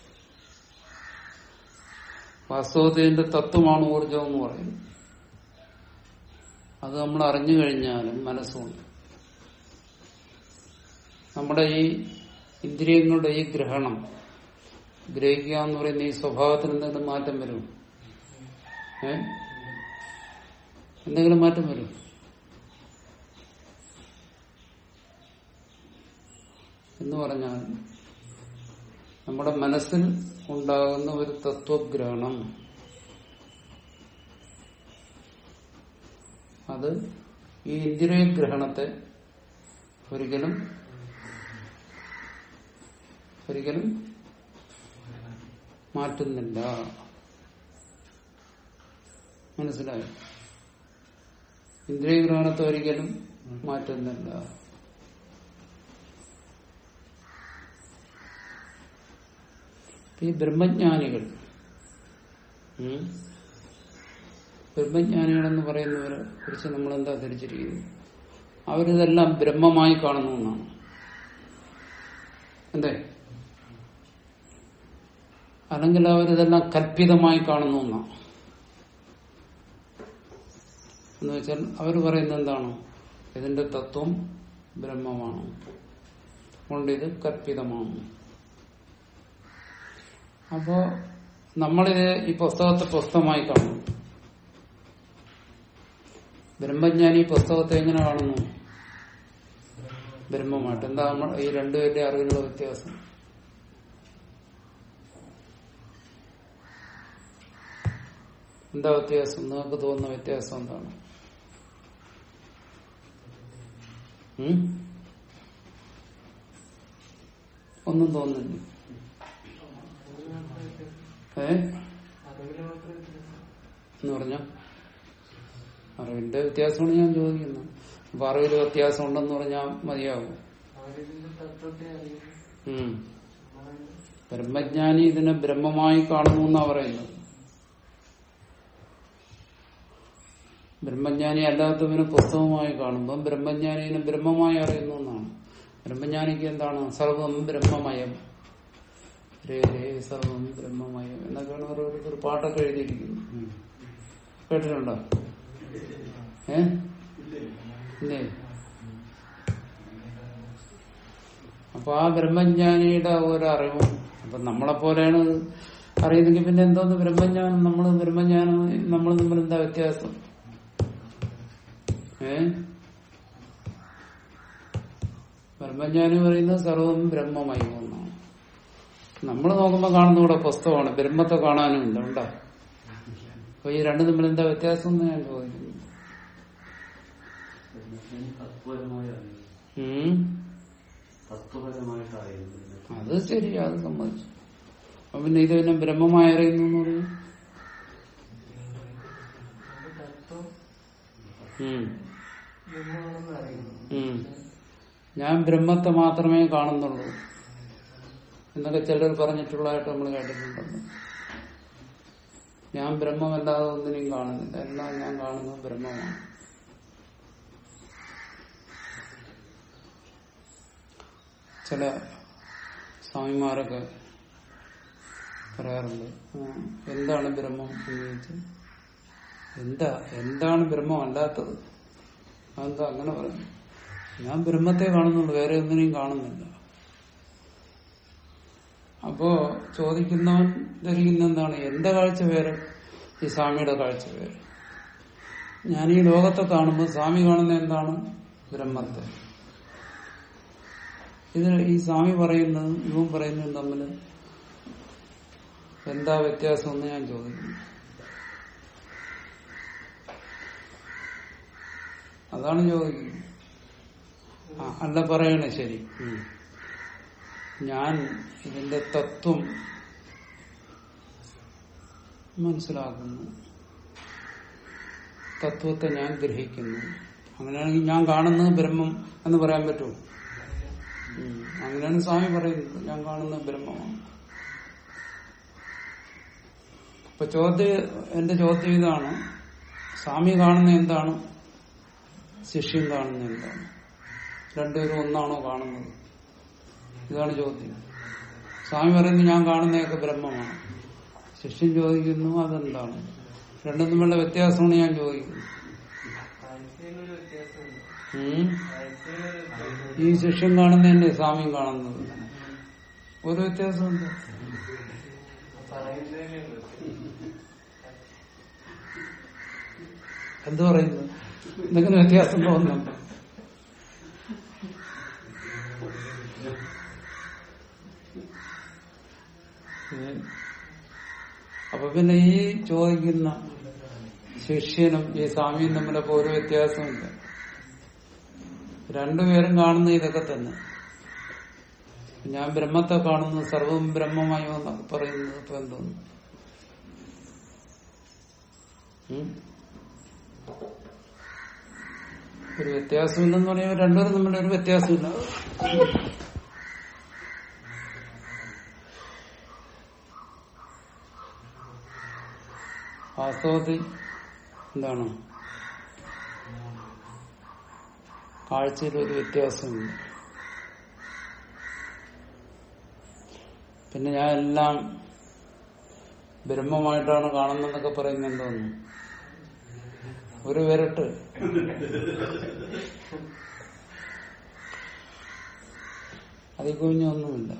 വാസ്തവത്തിന്റെ തത്വമാണ് ഊർജം എന്ന് പറയുന്നത് അത് നമ്മൾ അറിഞ്ഞു കഴിഞ്ഞാലും മനസ്സുണ്ട് നമ്മുടെ ഈ ഇന്ദ്രിയങ്ങളുടെ ഈ ഗ്രഹണം ഗ്രഹിക്കുക എന്ന് പറയുന്ന ഈ സ്വഭാവത്തിന് എന്തെങ്കിലും മാറ്റം വരും ഏ എന്തെങ്കിലും മാറ്റം വരും എന്ന് പറഞ്ഞാൽ നമ്മുടെ മനസ്സിൽ ഉണ്ടാകുന്ന ഒരു തത്വഗ്രഹണം അത് ഈ ഇന്ദ്രിയഗ്രഹണത്തെ ഒരിക്കലും ഒരിക്കലും മാറ്റുന്നില്ല മനസ്സിലായോ ഇന്ദ്രിയഗ്രഹണത്തെ ഒരിക്കലും മാറ്റുന്നില്ല ഈ ബ്രഹ്മജ്ഞാനികൾ ഉം, ബ്രഹ്മജ്ഞാനികളെന്ന് പറയുന്നവരെ കുറിച്ച് നമ്മൾ എന്താ ധരിച്ചിരിക്കുന്നത് അവരിതെല്ലാം ബ്രഹ്മമായി കാണുന്നു എന്നാണ് എന്തേ അല്ലെങ്കിൽ അവരിതെല്ലാം കൽപ്പിതമായി കാണുന്നു എന്നാണ് എന്ന് വെച്ചാൽ അവർ പറയുന്നത് എന്താണ് ഇതിന്റെ തത്വം ബ്രഹ്മമാണ് അതുകൊണ്ട് ഇത് കൽപ്പിതമാണ് അപ്പോ നമ്മളിത് ഈ പുസ്തകത്തെ പുസ്തകമായി കാണുന്നു ബ്രഹ്മജ്ഞാനി ഈ പുസ്തകത്തെ എങ്ങനെ കാണുന്നു ബ്രഹ്മമായിട്ട് എന്താ നമ്മൾ ഈ രണ്ടുപേരുടെ അറിവിലുള്ള വ്യത്യാസം എന്താ വ്യത്യാസം നിങ്ങൾക്ക് തോന്നുന്ന വ്യത്യാസം എന്താണ് ഉം? ഒന്നും തോന്നുന്നില്ല ഏ അറിവിന് മാത്രം വ്യത്യാസം. എന്ന് പറഞ്ഞ അറിവിന്റെ വ്യത്യാസമാണ് ഞാൻ ചോദിക്കുന്നത് അപ്പൊ അറിവിൽ വ്യത്യാസം ഉണ്ടെന്ന് പറഞ്ഞാൽ മതിയാകും അവരിതിന്റെ തത്വത്തെ അറിയുന്നു ഉം. നമ്മളതിന്റെ ബ്രഹ്മജ്ഞാനി ഇതിനെ ബ്രഹ്മമായി കാണുന്നു എന്നാ പറയുന്നത് ബ്രഹ്മജ്ഞാനി അല്ലാത്തവന് പുസ്തകമായി കാണുമ്പോൾ ബ്രഹ്മജ്ഞാനിനെ ബ്രഹ്മമായി അറിയുന്നു എന്നാണ് ബ്രഹ്മജ്ഞാനിക്ക് എന്താണ് സർവം ബ്രഹ്മമയം രേ രേ സർവം ബ്രഹ്മമയം എന്നൊക്കെയാണ് ഓരോരുത്തർ പാട്ടൊക്കെ എഴുതിയിരിക്കുന്നത് കേട്ടിട്ടുണ്ടോ ഏ ഇല്ലേ അപ്പൊ ആ ബ്രഹ്മജ്ഞാനിയുടെ ഒരു അറിവും അപ്പൊ നമ്മളെ പോലെയാണ് അറിയുന്നെങ്കിൽ പിന്നെ എന്തോന്ന് ബ്രഹ്മജ്ഞാനം നമ്മൾ ബ്രഹ്മജ്ഞാനം നമ്മൾ തമ്മിൽ എന്താ വ്യത്യാസം ഏ ബ്രഹ്മജ്ഞാനി പറയുന്നത് സർവം ബ്രഹ്മമയം എന്നാണ് നമ്മൾ നോക്കുമ്പോ കാണുന്ന ഇവിടെ പുസ്തകമാണ് ബ്രഹ്മത്തെ കാണാനും ഇല്ല ഉണ്ടാ അപ്പൊ ഈ രണ്ടും തമ്മിൽ എന്താ വ്യത്യാസം എന്ന് ഞാൻ ചോദിക്കുന്നു തത്വപരമായി അറിയുന്നു ഉം തത്വപരമായിട്ട് അറിയുന്നു അത് ശരി അത് സമ്മതിച്ചു അപ്പൊ പിന്നെ ഇത് പിന്നെ ബ്രഹ്മമായി അറിയുന്നു എന്ന് പറയും അതിന്റെ തത്വം ഉം. ബ്രഹ്മമാണെന്ന് അറിയുന്നു ഉം. ഞാൻ ബ്രഹ്മത്തെ മാത്രമേ കാണുന്നുള്ളൂ എന്നൊക്കെ ചിലർ പറഞ്ഞിട്ടുള്ളതായിട്ട് നമ്മൾ കേട്ടിട്ടുണ്ടല്ലോ ഞാൻ ബ്രഹ്മമല്ലാതെ ഒന്നിനെയും കാണുന്നില്ല എല്ലാം ഞാൻ കാണുന്നത് ബ്രഹ്മമാണ് ചില സ്വാമിമാരൊക്കെ പറയാറുണ്ട് "ആ, എന്താണ് ബ്രഹ്മം എന്ന് ചോദിച്ചാൽ എന്താ എന്താണ് ബ്രഹ്മം അല്ലാത്തത് അതെന്താ അങ്ങനെ പറഞ്ഞു ഞാൻ ബ്രഹ്മത്തെ കാണുന്നുള്ളൂ വേറെ ഒന്നിനെയും കാണുന്നില്ല അപ്പൊ അപ്പോ ചോദിക്കുന്നവൻ ധരിക്കുന്ന എന്താണ് എന്റെ കാഴ്ച വേറെ ഈ സ്വാമിയുടെ കാഴ്ച വേറെ ഞാൻ ഈ ലോകത്തെ കാണുമ്പോൾ സ്വാമി കാണുന്ന എന്താണ് ബ്രഹ്മത്തെ ഇത് ഈ സ്വാമി പറയുന്നതും ഇവൻ പറയുന്നതും തമ്മിൽ എന്താ വ്യത്യാസം എന്ന് ഞാൻ ചോദിക്കുന്നു അതാണ് ചോദിക്കുന്നത് ആ, അല്ല പറയണേ ശരി ഉം. ഞാൻ ഇതിന്റെ തത്വം മനസ്സിലാക്കുന്നു തത്വത്തെ ഞാൻ ഗ്രഹിക്കുന്നു അങ്ങനെയാണെങ്കിൽ ഞാൻ കാണുന്നത് ബ്രഹ്മം എന്ന് പറയാൻ പറ്റുമോ ഉം. അങ്ങനെയാണ് സ്വാമി പറയുന്നത് ഞാൻ കാണുന്നത് ബ്രഹ്മമാണ് ഇപ്പൊ ചോദ്യം എന്റെ ചോദ്യം ഇതാണ് സ്വാമി കാണുന്ന എന്താണ് ശിഷ്യൻ കാണുന്ന എന്താണ് രണ്ടുപേരും ഒന്നാണോ കാണുന്നത് ഇതാണ് ചോദ്യം സ്വാമി പറയുന്നു ഞാൻ കാണുന്നതൊക്കെ ബ്രഹ്മമാണ് ശിഷ്യൻ ചോദിക്കുന്നു അതെന്താണ് രണ്ടും തമ്മിലുള്ള വ്യത്യാസമാണ് ഞാൻ ചോദിക്കുന്നത് കാഴ്ചയിലൊരു വ്യത്യാസമുണ്ട് ഉം. കാഴ്ചയിലൊരു വ്യത്യാസം ഈ ശിഷ്യൻ കാണുന്നതന്നെ സ്വാമിയും കാണുന്നത് ഒരു വ്യത്യാസമുണ്ട് പറയുന്നതിനെ വ്യത്യാസം എന്ത് പറയുന്നു എന്തെങ്കിലും വ്യത്യാസം തോന്നുന്നുണ്ടോ ഏ? അപ്പൊ പിന്നെ ഈ ചോദിക്കുന്ന ശിഷ്യനും ഈ സ്വാമിയും തമ്മിലൊക്കെ ഒരു വ്യത്യാസമില്ല രണ്ടുപേരും കാണുന്ന ഇതൊക്കെ തന്നെ ഞാൻ ബ്രഹ്മത്തെ കാണുന്നു സർവം ബ്രഹ്മമായോ എന്നൊക്കെ പറയുന്നത് ഇപ്പൊ എന്തോന്നു ഉം? ഒരു വ്യത്യാസമില്ലെന്ന് പറയുമ്പോൾ രണ്ടുപേരും തമ്മിൽ ഒരു വ്യത്യാസമില്ല വാസ്തവത്തിൽ എന്താണ് കാഴ്ചയിൽ ഒരു വ്യത്യാസമില്ല പിന്നെ ഞാൻ എല്ലാം ബ്രഹ്മമായിട്ടാണ് കാണുന്നതെന്നൊക്കെ പറയുന്നത് എന്തോന്നു ഒരു വിരട്ട് അതിൽ കുഞ്ഞൊന്നുമില്ല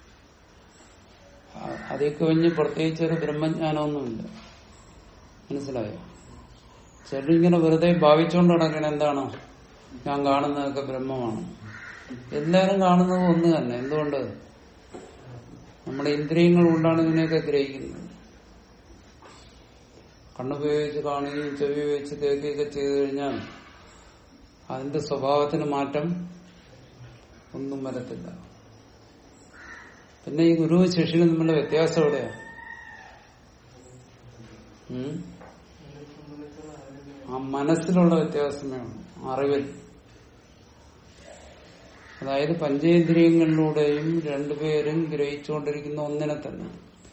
അ- അതിൽ കുഞ്ഞ് പ്രത്യേകിച്ച് ഒരു ബ്രഹ്മജ്ഞാനമൊന്നുമില്ല മനസ്സിലായോ ചെല്ലിങ്ങനെ വെറുതെ ഭാവിച്ചുകൊണ്ട് നടക്കണ എന്താണ് ഞാൻ കാണുന്നതൊക്കെ ബ്രഹ്മമാണ് എല്ലാരും കാണുന്നത് ഒന്ന് തന്നെ എന്തുകൊണ്ട് നമ്മുടെ ഇന്ദ്രിയങ്ങൾ കൊണ്ടാണ് ഇതിനെയൊക്കെ ഗ്രഹിക്കുന്നത് കണ്ണുപയോഗിച്ച് കാണുകയും ചെവി ഉപയോഗിച്ച് കേൾക്കുകയൊക്കെ ചെയ്തു കഴിഞ്ഞാൽ അതിന്റെ സ്വഭാവത്തിന് മാറ്റം ഒന്നും വരത്തില്ല പിന്നെ ഈ ഗുരുവും ശിഷ്യനും തമ്മിലുള്ള വ്യത്യാസം എവിടെയാ ഉം? എന്നെ സംബന്ധിച്ചുള്ള അറിവിനെ ആ മനസ്സിലുള്ള വ്യത്യാസമേ ഉള്ളൂ അറിവിൽ അതായത് പഞ്ചേന്ദ്രിയങ്ങളിലൂടെയും രണ്ടുപേരും ഗ്രഹിച്ചുകൊണ്ടിരിക്കുന്ന ഒന്നിനെ തന്നെ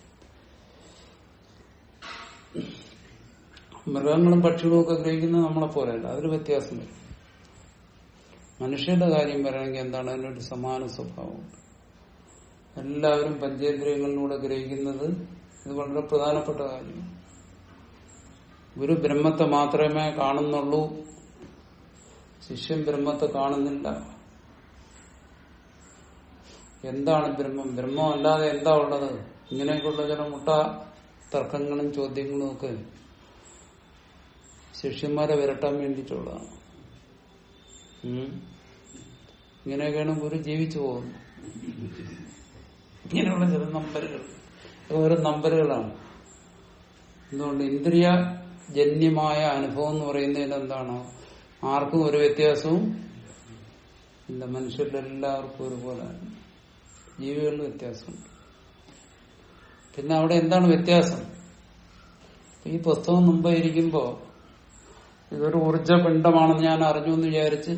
മൃഗങ്ങളും പക്ഷികളും ഒക്കെ ഗ്രഹിക്കുന്നത് നമ്മളെ പോലെയല്ല അതിൽ വ്യത്യാസം വരും മനുഷ്യന്റെ കാര്യം പറയണമെങ്കിൽ എന്താണ് അതിനൊരു സമാന സ്വഭാവമുണ്ട് എല്ലാവരും പഞ്ചേന്ദ്രിയങ്ങളിലൂടെ ഗ്രഹിക്കുന്നത് ഇത് വളരെ പ്രധാനപ്പെട്ട കാര്യമാണ് ഗുരു ബ്രഹ്മത്തെ മാത്രമേ കാണുന്നുള്ളൂ ശിഷ്യൻ ബ്രഹ്മത്തെ കാണുന്നില്ല എന്താണ് ബ്രഹ്മം ബ്രഹ്മം അല്ലാതെ എന്താ ഉള്ളത് ഇങ്ങനെയൊക്കെയുള്ള ചില മുട്ട തർക്കങ്ങളും ചോദ്യങ്ങളും ഒക്കെ ശിഷ്യന്മാരെ വിരട്ടാൻ വേണ്ടിയിട്ടുള്ളതാണ് ഉം. ഇങ്ങനെയൊക്കെയാണ് ഗുരു ജീവിച്ചു പോകുന്നത് ഇങ്ങനെയുള്ള ചില നമ്പറുകൾ ഓരോ നമ്പറുകളാണ് എന്തുകൊണ്ട് ഇന്ദ്രിയ ജന്യമായ അനുഭവം എന്ന് പറയുന്നതിൽ എന്താണ് ആർക്കും ഒരു വ്യത്യാസവും ഇല്ല മനുഷ്യരുടെ എല്ലാവർക്കും ഒരുപോലെ ജീവികളിൽ വ്യത്യാസമുണ്ട് പിന്നെ അവിടെ എന്താണ് വ്യത്യാസം ഈ പുസ്തകം മുമ്പ് ഇരിക്കുമ്പോ ഇതൊരു ഊർജ പിണ്ഡമാണെന്ന് ഞാൻ അറിഞ്ഞു എന്ന് വിചാരിച്ച്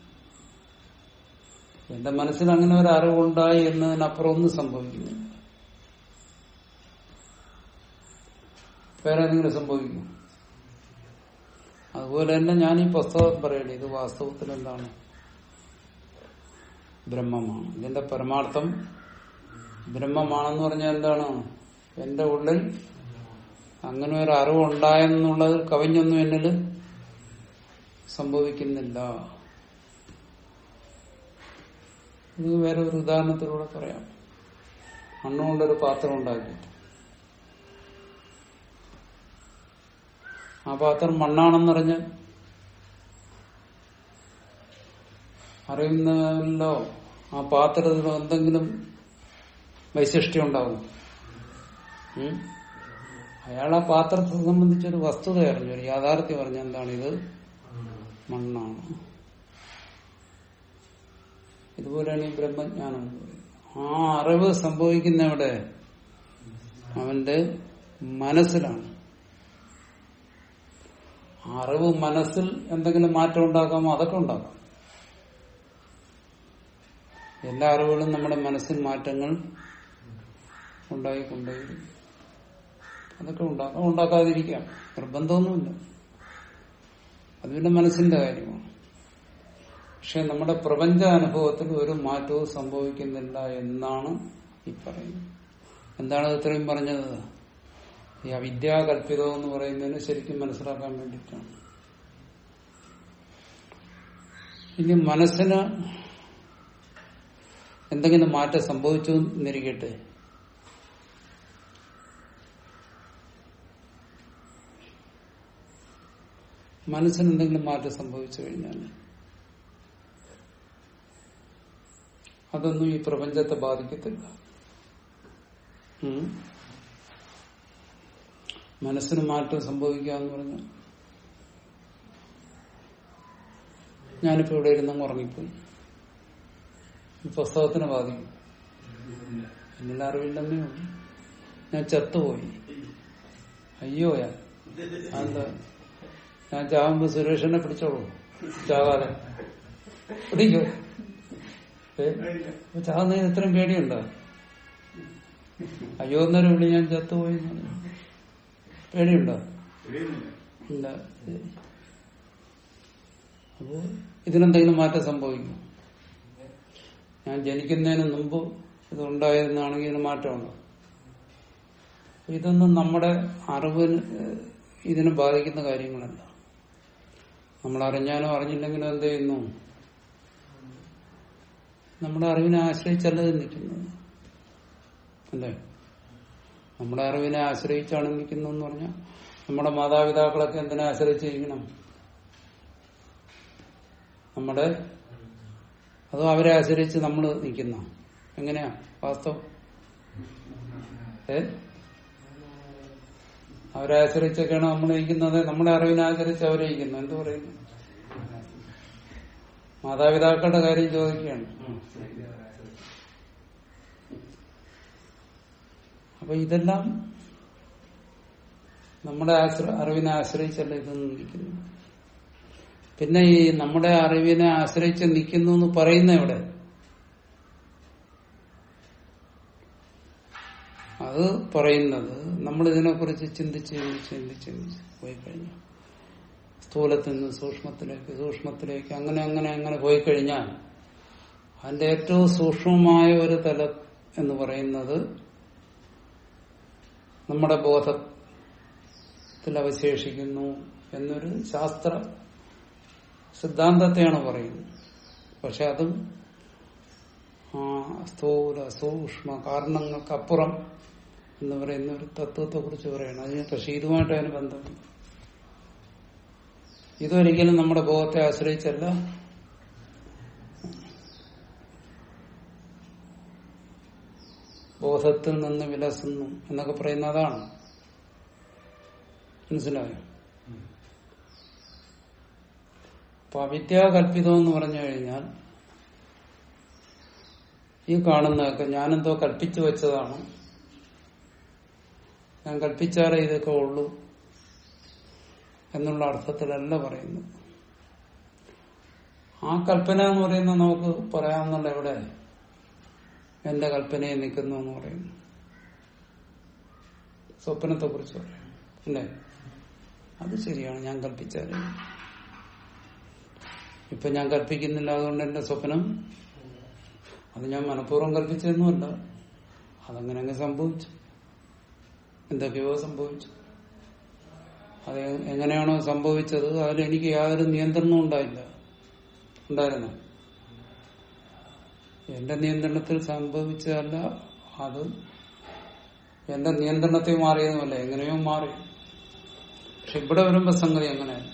എന്റെ മനസ്സിൽ അങ്ങനെ ഒരു അറിവുണ്ടായി എന്നതിനപ്പുറം ഒന്നും സംഭവിക്കുന്നില്ല വേറെ എന്തെങ്കിലും സംഭവിക്കും അതുപോലെ തന്നെ ഞാൻ ഈ പുസ്തകം പറയണേ ഇത് വാസ്തവത്തിൽ എന്താണ് ബ്രഹ്മമാണ് ഇതിന്റെ പരമാർത്ഥം ബ്രഹ്മമാണെന്ന് പറഞ്ഞാൽ എന്താണ് എന്റെ ഉള്ളിൽ അങ്ങനെ ഒരു അറിവുണ്ടായെന്നുള്ളത് കവിഞ്ഞൊന്നും എന്നിൽ സംഭവിക്കുന്നില്ല ഇത് വേറെ ഒരു ഉദാഹരണത്തിലൂടെ പറയാം മണ്ണുകൊണ്ടൊരു പാത്രം ഉണ്ടാക്കിയിട്ട് ആ പാത്രം മണ്ണാണെന്നറിഞ്ഞ് അറിയുന്നല്ലോ ആ പാത്രത്തിൽ എന്തെങ്കിലും വൈശിഷ്ട്യം ഉണ്ടാകും ഉം? അയാൾ ആ പാത്രത്തെ സംബന്ധിച്ചൊരു വസ്തുത അറിഞ്ഞു ഒരു യാഥാർത്ഥ്യം പറഞ്ഞ എന്താണ് ഇത് മണ്ണാണ് ഇതുപോലെയാണ് ഈ ബ്രഹ്മജ്ഞാനം എന്ന് പറയുന്നത് ആ അറിവ് സംഭവിക്കുന്ന എവിടെ അവന്റെ മനസ്സിലാണ് ആ അറിവ് മനസ്സിൽ എന്തെങ്കിലും മാറ്റം ഉണ്ടാക്കാമോ അതൊക്കെ ഉണ്ടാക്കാം എല്ലാ അറിവുകളും നമ്മുടെ മനസ്സിൽ മാറ്റങ്ങൾ ഉണ്ടായിക്കൊണ്ടേയിരിക്കും അതൊക്കെ ഉണ്ടാക്കാം ഉണ്ടാക്കാതിരിക്കാം നിർബന്ധമൊന്നുമില്ല അത് പിന്നെ മനസ്സിന്റെ കാര്യമാണ് പക്ഷെ നമ്മുടെ പ്രപഞ്ച അനുഭവത്തിൽ ഒരു മാറ്റവും സംഭവിക്കുന്നില്ല എന്നാണ് ഈ പറയുന്നത് എന്താണ് ഇത് ഇത്രയും പറഞ്ഞത് ഈ അവിദ്യാകല്പിതം എന്ന് പറയുന്നതിന് ശരിക്കും മനസ്സിലാക്കാൻ വേണ്ടിയിട്ടാണ് ഇനി മനസ്സിന് എന്തെങ്കിലും മാറ്റം സംഭവിച്ചു എന്നിരിക്കട്ടെ മനസ്സിന് എന്തെങ്കിലും മാറ്റം സംഭവിച്ചു കഴിഞ്ഞാൽ അതൊന്നും ഈ പ്രപഞ്ചത്തെ ബാധിക്കത്തില്ല ഉം. മനസ്സിന് മാറ്റം സംഭവിക്കുക എന്ന് പറഞ്ഞാൽ ഞാനിപ്പോ ഇവിടെ ഇരുന്ന് ഉറങ്ങിപ്പോയി ഈ പുസ്തകത്തിനെ ബാധിക്കും എന്നിൽ അറിവില്ലെന്നേ ഉള്ളൂ ഞാൻ ചത്തുപോയി അയ്യോയാ അതെന്താ ഞാൻ ചാവുമ്പോ സുരേഷിനെ പിടിച്ചോളൂ ചാവാതെ പിടിക്കോ ഏ അപ്പൊ ചാവുന്നതിന് ഇത്രയും പേടിയുണ്ടോ അയ്യോ എന്നൊരു വിളി ഞാൻ ചത്തുപോയി എന്ന് പറഞ്ഞു. പേടിയുണ്ടോ ഇല്ല അപ്പോ ഇതിനെന്തെങ്കിലും മാറ്റം സംഭവിക്കും ഞാൻ ജനിക്കുന്നതിന് മുമ്പ് ഇത് ഉണ്ടായിരുന്നാണെങ്കിൽ ഇതിന് മാറ്റമുണ്ടോ ഇതൊന്നും നമ്മുടെ അറിവിന് ഏഹ്, ഇതിനെ ബാധിക്കുന്ന കാര്യങ്ങളല്ല നമ്മൾ അറിഞ്ഞാലും അറിഞ്ഞില്ലെങ്കിലും എന്ത് ചെയ്യുന്നു നമ്മുടെ അറിവിനെ ആശ്രയിച്ചല്ല ഇത് നിൽക്കുന്നത് അല്ലേ നമ്മുടെ അറിവിനെ ആശ്രയിച്ചാണ് നിൽക്കുന്നതെന്ന് പറഞ്ഞാൽ നമ്മുടെ മാതാപിതാക്കളൊക്കെ എന്തിനെ ആശ്രയിച്ചിരിക്കണം നമ്മുടെ അതോ അവരെ ആശ്രയിച്ച് നമ്മൾ നിൽക്കുന്ന എങ്ങനെയാ വാസ്തവം ഏ അവരെ ആശ്രയിച്ചൊക്കെയാണ് നമ്മൾ ഇരിക്കുന്നത് നമ്മുടെ അറിവിനെ ആശ്രയിച്ച് അവരെ ഇരിക്കുന്നു എന്ത് പറയുന്നു മാതാപിതാക്കളുടെ കാര്യം ചോദിക്കുകയാണ് അപ്പൊ ഇതെല്ലാം നമ്മുടെ ആശ്ര അറിവിനെ ആശ്രയിച്ചല്ല ഇതൊന്നും നിൽക്കുന്നു പിന്നെ ഈ നമ്മുടെ അറിവിനെ ആശ്രയിച്ച് നിൽക്കുന്നു എന്ന് പറയുന്ന എവിടെ അത് പറയുന്നത് നമ്മൾ ഇതിനെക്കുറിച്ച് ചിന്തിച്ച് ചിന്തിച്ച് ചിന്തിച്ച് ചിന്തിച്ച് പോയി കഴിഞ്ഞു സ്ഥൂലത്തിൽ നിന്ന് സൂക്ഷ്മത്തിലേക്ക് സൂക്ഷ്മത്തിലേക്ക് അങ്ങനെ അങ്ങനെ അങ്ങനെ പോയി കഴിഞ്ഞാൽ അതിന്റെ ഏറ്റവും സൂക്ഷ്മമായ ഒരു തലം എന്ന് പറയുന്നത് നമ്മുടെ ബോധത്തിൽ അവശേഷിക്കുന്നു എന്നൊരു ശാസ്ത്ര സിദ്ധാന്തത്തെയാണ് പറയുന്നത് പക്ഷെ അതും ആ, സ്ഥൂല സൂക്ഷ്മ കാരണങ്ങൾക്കപ്പുറം എന്ന് പറയുന്ന ഒരു തത്വത്തെ കുറിച്ച് പറയണം അതിന് പക്ഷെ ഇതുമായിട്ട് അതിന് ബന്ധമുണ്ട് ഇതൊരിക്കലും നമ്മുടെ ബോധത്തെ ആശ്രയിച്ചല്ല ബോധത്തിൽ നിന്ന് വിലസുന്നു എന്നൊക്കെ പറയുന്ന അതാണ് മനസ്സിലായോ അപ്പൊ അവിദ്യാകല്പിതം എന്ന് പറഞ്ഞു കഴിഞ്ഞാൽ ഈ കാണുന്നതൊക്കെ ഞാനെന്തോ കൽപ്പിച്ചു വെച്ചതാണ് ഞാൻ കൽപ്പിച്ചാലേ ഇതൊക്കെ ഉള്ളൂ എന്നുള്ള അർത്ഥത്തിലല്ല പറയുന്നത് ആ കൽപ്പന എന്ന് പറയുന്നത് നമുക്ക് പറയാമെന്നുള്ള എവിടെ എന്റെ കൽപ്പനയെ നിൽക്കുന്നു എന്ന് പറയുന്നു സ്വപ്നത്തെ കുറിച്ച് പറയാം അല്ലേ അത് ശരിയാണ് ഞാൻ കൽപ്പിച്ചാലേ ഇപ്പൊ ഞാൻ കൽപ്പിക്കുന്നില്ല അതുകൊണ്ട് എന്റെ സ്വപ്നം അത് ഞാൻ മനഃപൂർവ്വം കൽപ്പിച്ചതൊന്നുമല്ല അതങ്ങനെ അങ്ങ് സംഭവിച്ചു എന്തൊക്കെയോ സംഭവിച്ചു അത് എങ്ങനെയാണോ സംഭവിച്ചത് അതിൽ എനിക്ക് യാതൊരു നിയന്ത്രണവും ഉണ്ടായില്ല ഉണ്ടായിരുന്നു എന്റെ നിയന്ത്രണത്തിൽ സംഭവിച്ചതല്ല അത് എന്റെ നിയന്ത്രണത്തിൽ മാറിയതുമല്ല എങ്ങനെയോ മാറി പക്ഷെ ഇവിടെ വരുമ്പോ സംഗതി അങ്ങനെയല്ല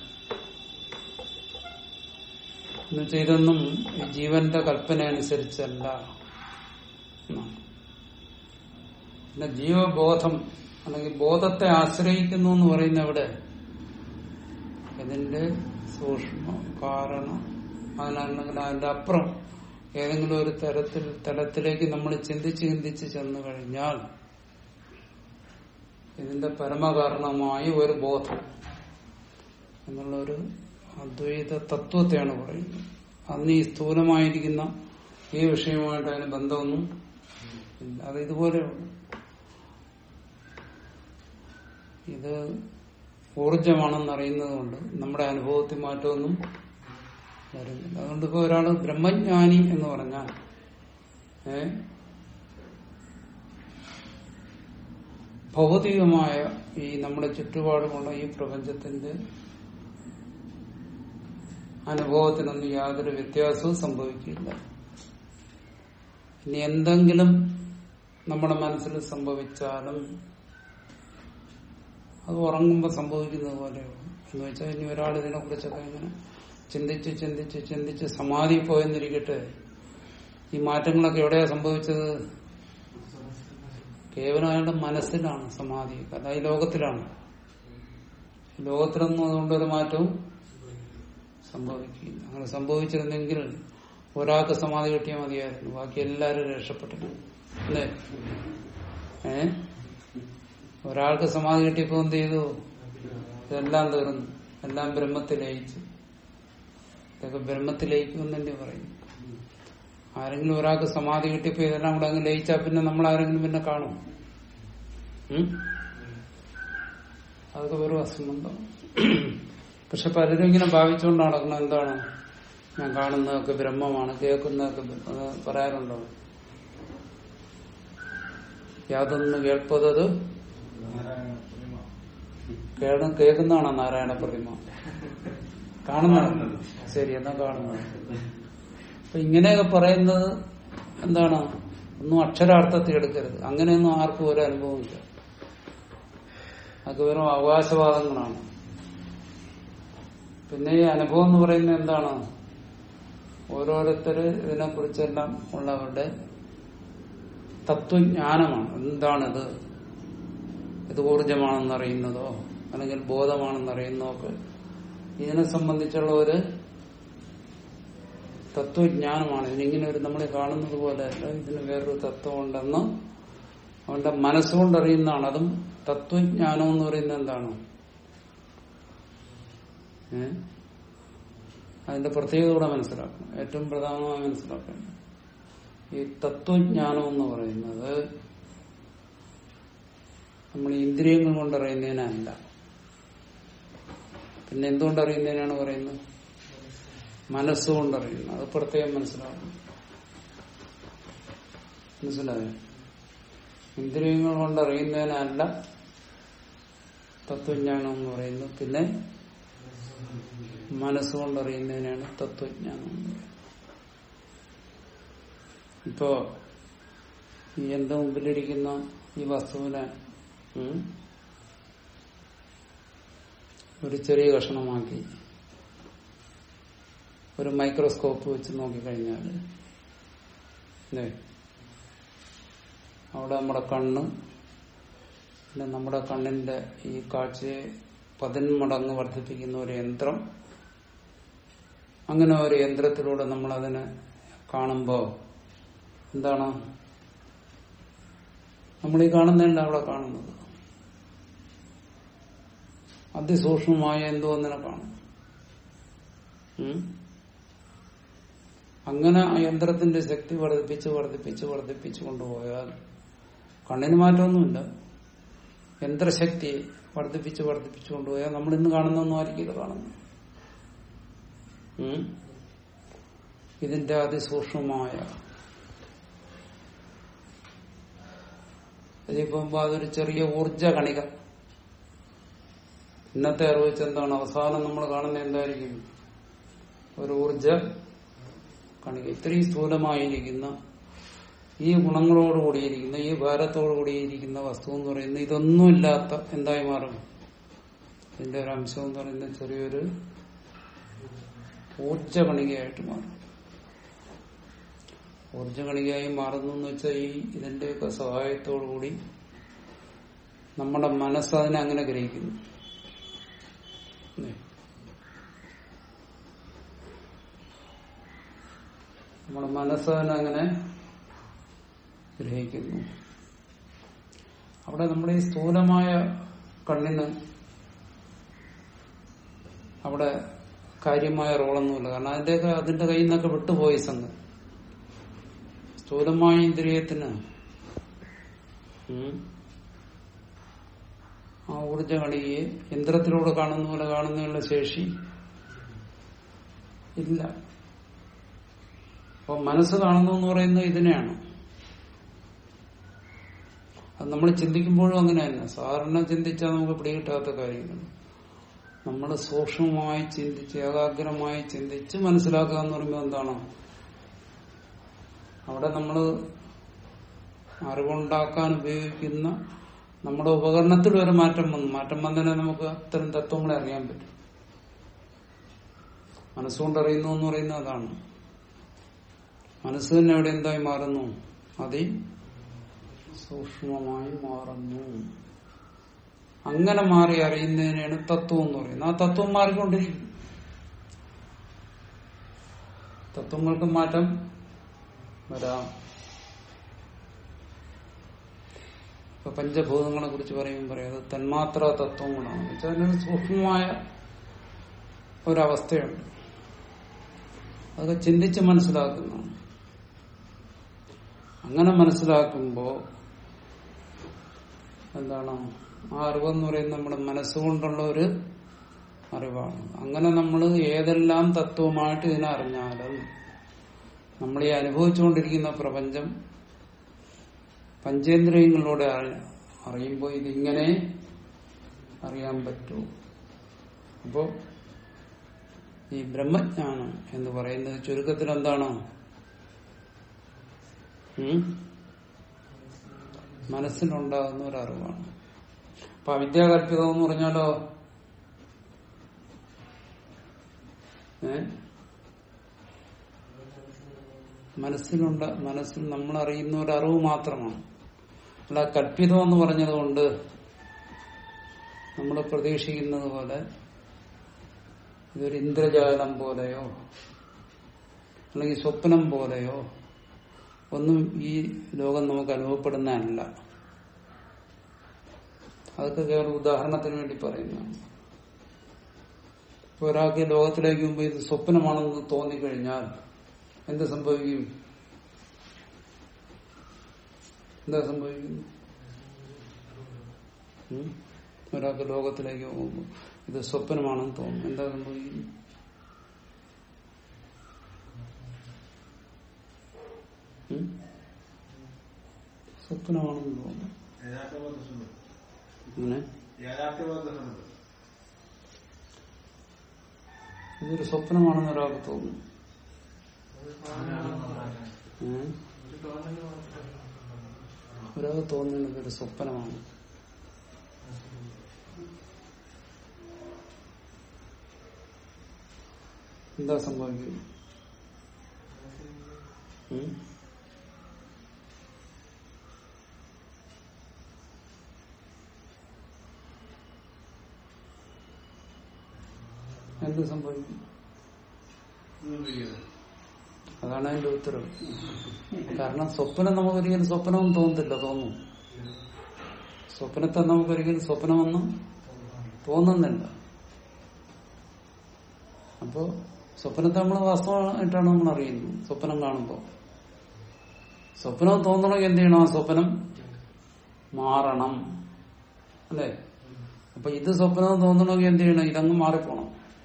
എന്നുവെച്ചാൽ ഇതൊന്നും ഈ ജീവന്റെ കൽപ്പന അനുസരിച്ചല്ല എന്നാണ്. പിന്നെ ജീവബോധം അല്ലെങ്കിൽ ബോധത്തെ ആശ്രയിക്കുന്നു എന്ന് പറയുന്ന ഇവിടെ ഇതിന്റെ സൂക്ഷ്മ കാരണം അതിനല്ലെങ്കിൽ അതിന്റെ അപ്പുറം ഏതെങ്കിലും ഒരു തരത്തിൽ തലത്തിലേക്ക് നമ്മൾ ചിന്തിച്ച് ചിന്തിച്ച് ചെന്നു കഴിഞ്ഞാൽ ഇതിന്റെ പരമകാരണമായ ഒരു ബോധം എന്നുള്ള ഒരു അദ്വൈത തത്വത്തെയാണ് പറയുന്നത് അന്ന് ഈ സ്ഥൂലമായിരിക്കുന്ന ഈ വിഷയവുമായിട്ട് അതിന് ബന്ധമൊന്നും ഇല്ല അത് ഇതുപോലെയുള്ളൂ ഇത് ഊർജമാണെന്ന് അറിയുന്നത് കൊണ്ട് നമ്മുടെ അനുഭവത്തിൽ മാറ്റമൊന്നും വരുന്നില്ല അതുകൊണ്ട് ഇപ്പൊ ഒരാള് ബ്രഹ്മജ്ഞാനി എന്ന് പറഞ്ഞാൽ ഏ ഭൗതികമായ ഈ നമ്മുടെ ചുറ്റുപാടുമുള്ള ഈ പ്രപഞ്ചത്തിന്റെ അനുഭവത്തിനൊന്നും യാതൊരു വ്യത്യാസവും സംഭവിക്കില്ല ഇനി എന്തെങ്കിലും നമ്മുടെ മനസ്സിൽ സംഭവിച്ചാലും അത് ഉറങ്ങുമ്പോൾ സംഭവിക്കുന്നത് പോലെയുള്ളൂ എന്ന് വെച്ചാൽ ഇനി ഒരാൾ ഇതിനെ കുറിച്ചൊക്കെ ഇങ്ങനെ ചിന്തിച്ച് ചിന്തിച്ച് ചിന്തിച്ച് സമാധി പോയെന്നിരിക്കട്ടെ ഈ മാറ്റങ്ങളൊക്കെ എവിടെയാ സംഭവിച്ചത് കേവലം അയാളുടെ മനസ്സിലാണ് സമാധി അതായത് ഈ ലോകത്തിലാണ് ലോകത്തിലൊന്നും അതുകൊണ്ട് ഒരു മാറ്റവും സംഭവിക്കില്ല അങ്ങനെ സംഭവിച്ചിരുന്നെങ്കിൽ ഒരാൾക്ക് സമാധി കിട്ടിയാൽ മതിയായിരുന്നു ബാക്കി എല്ലാവരും രക്ഷപ്പെട്ടിരുന്നു അല്ലേ ഏ ഒരാൾക്ക് സമാധി കിട്ടിയപ്പോ എന്ത് ചെയ്തു ഇതെല്ലാം തീർന്നു എല്ലാം ബ്രഹ്മത്തിലയിച്ചു ഇതൊക്കെ ബ്രഹ്മത്തിലയിക്കും എന്നെ പറയും ആരെങ്കിലും ഒരാൾക്ക് സമാധി കിട്ടിയപ്പോ ഇതെല്ലാം കൂടെ അങ്ങ് ലയിച്ചാൽ പിന്നെ നമ്മൾ ആരെങ്കിലും പിന്നെ കാണും ഉം? അതൊക്കെ വെറും അസംബന്ധം പക്ഷെ പലരും ഇങ്ങനെ ഭാവിച്ചുകൊണ്ട് നടക്കണം എന്താണ് ഞാൻ കാണുന്നതൊക്കെ ബ്രഹ്മമാണ് കേൾക്കുന്നതൊക്കെ ബ്ര- അത് പറയാറുണ്ടോ യാതൊന്ന് കേൾപ്പതത് നാരായണ പ്രതിമ. കേൾക്കുന്ന കേൾക്കുന്നതാണോ നാരായണ പ്രതിമ കാണുന്നതാണ് ശരി എന്നാ കാണുന്നത് അപ്പൊ ഇങ്ങനെയൊക്കെ പറയുന്നത് എന്താണ് ഒന്നും അക്ഷരാർത്ഥത്തിൽ എടുക്കരുത് അങ്ങനെയൊന്നും ആർക്കും ഒരു അനുഭവമില്ല അതൊക്കെ വെറും അവകാശവാദങ്ങളാണ് പിന്നെ ഈ അനുഭവം എന്ന് പറയുന്നത് എന്താണ് ഓരോരുത്തര് ഇതിനെക്കുറിച്ചെല്ലാം ഉള്ളവരുടെ തത്വജ്ഞാനമാണ് എന്താണിത് ഇത് ഊർജമാണെന്ന് അറിയുന്നതോ അല്ലെങ്കിൽ ബോധമാണെന്ന് അറിയുന്നതോ ഒക്കെ ഇതിനെ സംബന്ധിച്ചുള്ള ഒരു തത്വജ്ഞാനമാണ് ഇതിനിങ്ങനെ ഒരു നമ്മളെ കാണുന്നത് പോലെ അല്ല ഇതിന് വേറൊരു തത്വം ഉണ്ടെന്ന് അവന്റെ മനസ്സുകൊണ്ട് അറിയുന്നതാണ് അതും തത്വജ്ഞാനം എന്ന് പറയുന്നത് എന്താണ് ഏ? അതിന്റെ പ്രത്യേകത കൂടെ മനസ്സിലാക്കണം ഏറ്റവും പ്രധാനമായി മനസ്സിലാക്കണം ഈ തത്വജ്ഞാനം എന്ന് പറയുന്നത് നമ്മൾ ഇന്ദ്രിയങ്ങൾ കൊണ്ട് അറിയുന്നതിനല്ല പിന്നെ എന്തുകൊണ്ട് അറിയുന്നതിനാണ് പറയുന്നത് മനസ്സുകൊണ്ട് അറിയുന്നത് അത് പ്രത്യേകം മനസ്സിലാക്കണം മനസ്സിലായോ ഇന്ദ്രിയങ്ങൾ കൊണ്ട് അറിയുന്നതിനല്ല തത്വജ്ഞാനം എന്ന് പറയുന്നത് പിന്നെ മനസ്സുകൊണ്ട് അറിയുന്നതിനാണ് തത്വജ്ഞാനം എന്ന് പറയുന്നത് ഇപ്പോ ഈ എന്റെ മുമ്പിലിരിക്കുന്ന ഈ വസ്തുവിനെ ഉം, ഒരു ചെറിയ കഷണമാക്കി ഒരു മൈക്രോസ്കോപ്പ് വെച്ച് നോക്കിക്കഴിഞ്ഞാൽ അല്ലേ അവിടെ നമ്മുടെ കണ്ണ് പിന്നെ നമ്മുടെ കണ്ണിന്റെ ഈ കാഴ്ചയെ പതിന്മടങ്ങ് വർദ്ധിപ്പിക്കുന്ന ഒരു യന്ത്രം അങ്ങനെ ഒരു യന്ത്രത്തിലൂടെ നമ്മൾ അതിനെ കാണുമ്പോ എന്താണ് നമ്മൾ ഈ കാണുന്നതല്ല അവിടെ കാണുന്നത് അതിസൂക്ഷ്മമായ എന്തോ ഒന്നിനെ കാണും ഉം? അങ്ങനെ ആ യന്ത്രത്തിന്റെ ശക്തി വർദ്ധിപ്പിച്ച് വർദ്ധിപ്പിച്ച് വർദ്ധിപ്പിച്ച് കൊണ്ടുപോയാൽ കണ്ണിന് മാറ്റമൊന്നുമില്ല യന്ത്രശക്തി വർദ്ധിപ്പിച്ച് വർദ്ധിപ്പിച്ച് കൊണ്ടുപോയാൽ നമ്മൾ ഇന്ന് കാണുന്നൊന്നും ആയിരിക്കില്ല കാണുന്നത് ഉം? ഇതിന്റെ അതിസൂക്ഷ്മമായ ഇതിപ്പോ അതൊരു ചെറിയ ഊർജ കണിക ഇന്നത്തെ അറിവ് വെച്ച് എന്താണ് അവസാനം നമ്മൾ കാണുന്ന എന്തായിരിക്കും ഒരു ഊർജ കണിക ഇത്രയും സ്ഥൂലമായിരിക്കുന്ന ഈ ഗുണങ്ങളോട് കൂടിയിരിക്കുന്ന ഈ ഭാരത്തോട് കൂടിയിരിക്കുന്ന വസ്തു എന്ന് പറയുന്നത് ഇതൊന്നുമില്ലാത്ത എന്തായി മാറും ഇതിന്റെ ഒരു അംശം എന്ന് പറയുന്നത് ചെറിയൊരു ഊർജകണികയായിട്ട് മാറും ഊർജകണികയായി മാറുന്നു എന്ന് വെച്ചാൽ ഈ ഇതിന്റെയൊക്കെ സഹായത്തോടു കൂടി നമ്മുടെ മനസ്സ് അതിനെ അങ്ങനെ ഗ്രഹിക്കുന്നു അല്ലേ? നമ്മുടെ മനസ്സ് അതിനെ അങ്ങനെ ഗ്രഹിക്കുന്നു അവിടെ നമ്മുടെ ഈ സ്ഥൂലമായ കണ്ണിന് അവിടെ കാര്യമായ റോളൊന്നുമില്ല കാരണം അതിന്റെയൊക്കെ അതിന്റെ കയ്യിൽ നിന്നൊക്കെ വിട്ടുപോയി സംഘം സ്ഥൂലമായ ഇന്ദ്രിയത്തിന് ഉം, ആ ഊർജ കണിയെ യന്ത്രത്തിലൂടെ കാണുന്ന പോലെ കാണുന്നതിനുള്ള ശേഷി ഇല്ല അപ്പൊ മനസ്സ് കാണുന്നു എന്ന് പറയുന്നത് ഇതിനെയാണ് അത് നമ്മൾ ചിന്തിക്കുമ്പോഴും അങ്ങനെ തന്നെ സാധാരണ ചിന്തിച്ചാൽ നമുക്ക് പിടികിട്ടാത്ത കാര്യങ്ങൾ നമ്മൾ സൂക്ഷ്മമായി ചിന്തിച്ച് ഏകാഗ്രമായി ചിന്തിച്ച് മനസ്സിലാക്കുക എന്ന് പറയുമ്പോൾ എന്താണ് അവിടെ നമ്മൾ അറിവുണ്ടാക്കാൻ ഉപയോഗിക്കുന്ന നമ്മുടെ ഉപകരണത്തിൽ ഒരു മാറ്റം വന്നു മാറ്റം വന്നതിനെ നമുക്ക് അത്തരം തത്വങ്ങളെ അറിയാൻ പറ്റും മനസ്സുകൊണ്ട് അറിയുന്നു എന്ന് പറയുന്നത് അതാണ് മനസ്സ് തന്നെ അവിടെ എന്തായി മാറുന്നു അതി സൂക്ഷ്മമായി മാറുന്നു അങ്ങനെ മാറി അറിയുന്നതിനാണ് തത്വം എന്ന് പറയുന്നത് ആ തത്വം മാറിക്കൊണ്ടിരിക്കും തത്വങ്ങൾക്ക് മാറ്റം വരാം ഇപ്പൊ പഞ്ചഭൂതങ്ങളെ കുറിച്ച് പറയുമ്പോൾ പറയാം അത് തന്മാത്ര തത്വങ്ങളാണ് വെച്ചാൽ അതിനൊരു സൂക്ഷ്മമായ ഒരവസ്ഥയുണ്ട് അതൊക്കെ ചിന്തിച്ച് മനസ്സിലാക്കുന്നതാണ് അങ്ങനെ മനസ്സിലാക്കുമ്പോ എന്താണ് ആ അറിവെന്ന് പറയുന്നത് നമ്മുടെ മനസ്സുകൊണ്ടുള്ള ഒരു അറിവാണ് അങ്ങനെ നമ്മൾ ഏതെല്ലാം തത്വമായിട്ട് ഇതിനെ അറിഞ്ഞാലും നമ്മൾ ഈ അനുഭവിച്ചുകൊണ്ടിരിക്കുന്ന പ്രപഞ്ചം പഞ്ചേന്ദ്രിയങ്ങളിലൂടെ അറി- അറിയുമ്പോൾ ഇതിങ്ങനെ അറിയാൻ പറ്റൂ അപ്പോ ഈ ബ്രഹ്മജ്ഞാനം എന്ന് പറയുന്നത് ചുരുക്കത്തിൽ എന്താണ് ഉം? മനസ്സിലുണ്ടാകുന്ന ഒരു അറിവാണ് അപ്പൊ അവിദ്യാകല്പിതം എന്ന് പറഞ്ഞാലോ ഏ മനസ്സിലുണ്ട മനസ്സിൽ നമ്മൾ അറിയുന്ന ഒരു അറിവ് മാത്രമാണ് അല്ല കല്പിതം എന്ന് പറഞ്ഞതുകൊണ്ട് നമ്മൾ പ്രതീക്ഷിക്കുന്നത് പോലെ ഇതൊരു ഇന്ദ്രജാലം പോലെയോ അല്ലെങ്കിൽ സ്വപ്നം പോലെയോ ഒന്നും ഈ ലോകം നമുക്ക് അനുഭവപ്പെടുന്നതല്ല അതൊക്കെ കേവലം ഉദാഹരണത്തിന് വേണ്ടി പറയുന്നതാണ് ഇപ്പൊ ഒരാൾക്ക് ഈ ലോകത്തിലേക്ക് മുമ്പ് ഇത് സ്വപ്നമാണെന്ന് തോന്നിക്കഴിഞ്ഞാൽ എന്ത് സംഭവിക്കും എന്താ സംഭവിക്കുന്നു ഉം? ഒരാൾക്ക് ലോകത്തിലേക്ക് പോകുമ്പോൾ ഇത് സ്വപ്നമാണെന്ന് തോന്നും എന്താ സംഭവിക്കുന്നു ഉം? സ്വപ്നമാണെന്ന് തോന്നുന്നു അങ്ങനെ ഇതൊരു സ്വപ്നമാണെന്ന് ഒരാൾക്ക് തോന്നും ഉം? ഒരു തോന്നല് മാത്രമേ ഒരാൾക്ക് തോന്നുന്നത് ഇതൊരു സ്വപ്നമാണ് എന്താ സംഭവിക്കുന്നത് ഉം? എന്ത് സംഭവിക്കും അതാണ് അതിന്റെ ഉത്തരവ് കാരണം സ്വപ്നം നമുക്കൊരിക്കലും സ്വപ്നമൊന്നും തോന്നത്തില്ല തോന്നും സ്വപ്നത്തെ നമുക്കൊരിക്കലും സ്വപ്നമൊന്നും തോന്നുന്നില്ല അപ്പോ സ്വപ്നത്തെ നമ്മൾ വാസ്തവമായിട്ടാണ് നമ്മൾ അറിയുന്നത് സ്വപ്നം കാണുമ്പോൾ സ്വപ്നം തോന്നണമെങ്കിൽ എന്ത് ചെയ്യണം ആ സ്വപ്നം മാറണം അല്ലേ അപ്പൊ ഇത് സ്വപ്നം തോന്നണമെങ്കിൽ എന്ത് ചെയ്യണം ഇതങ്ങ് മാറിപ്പോണം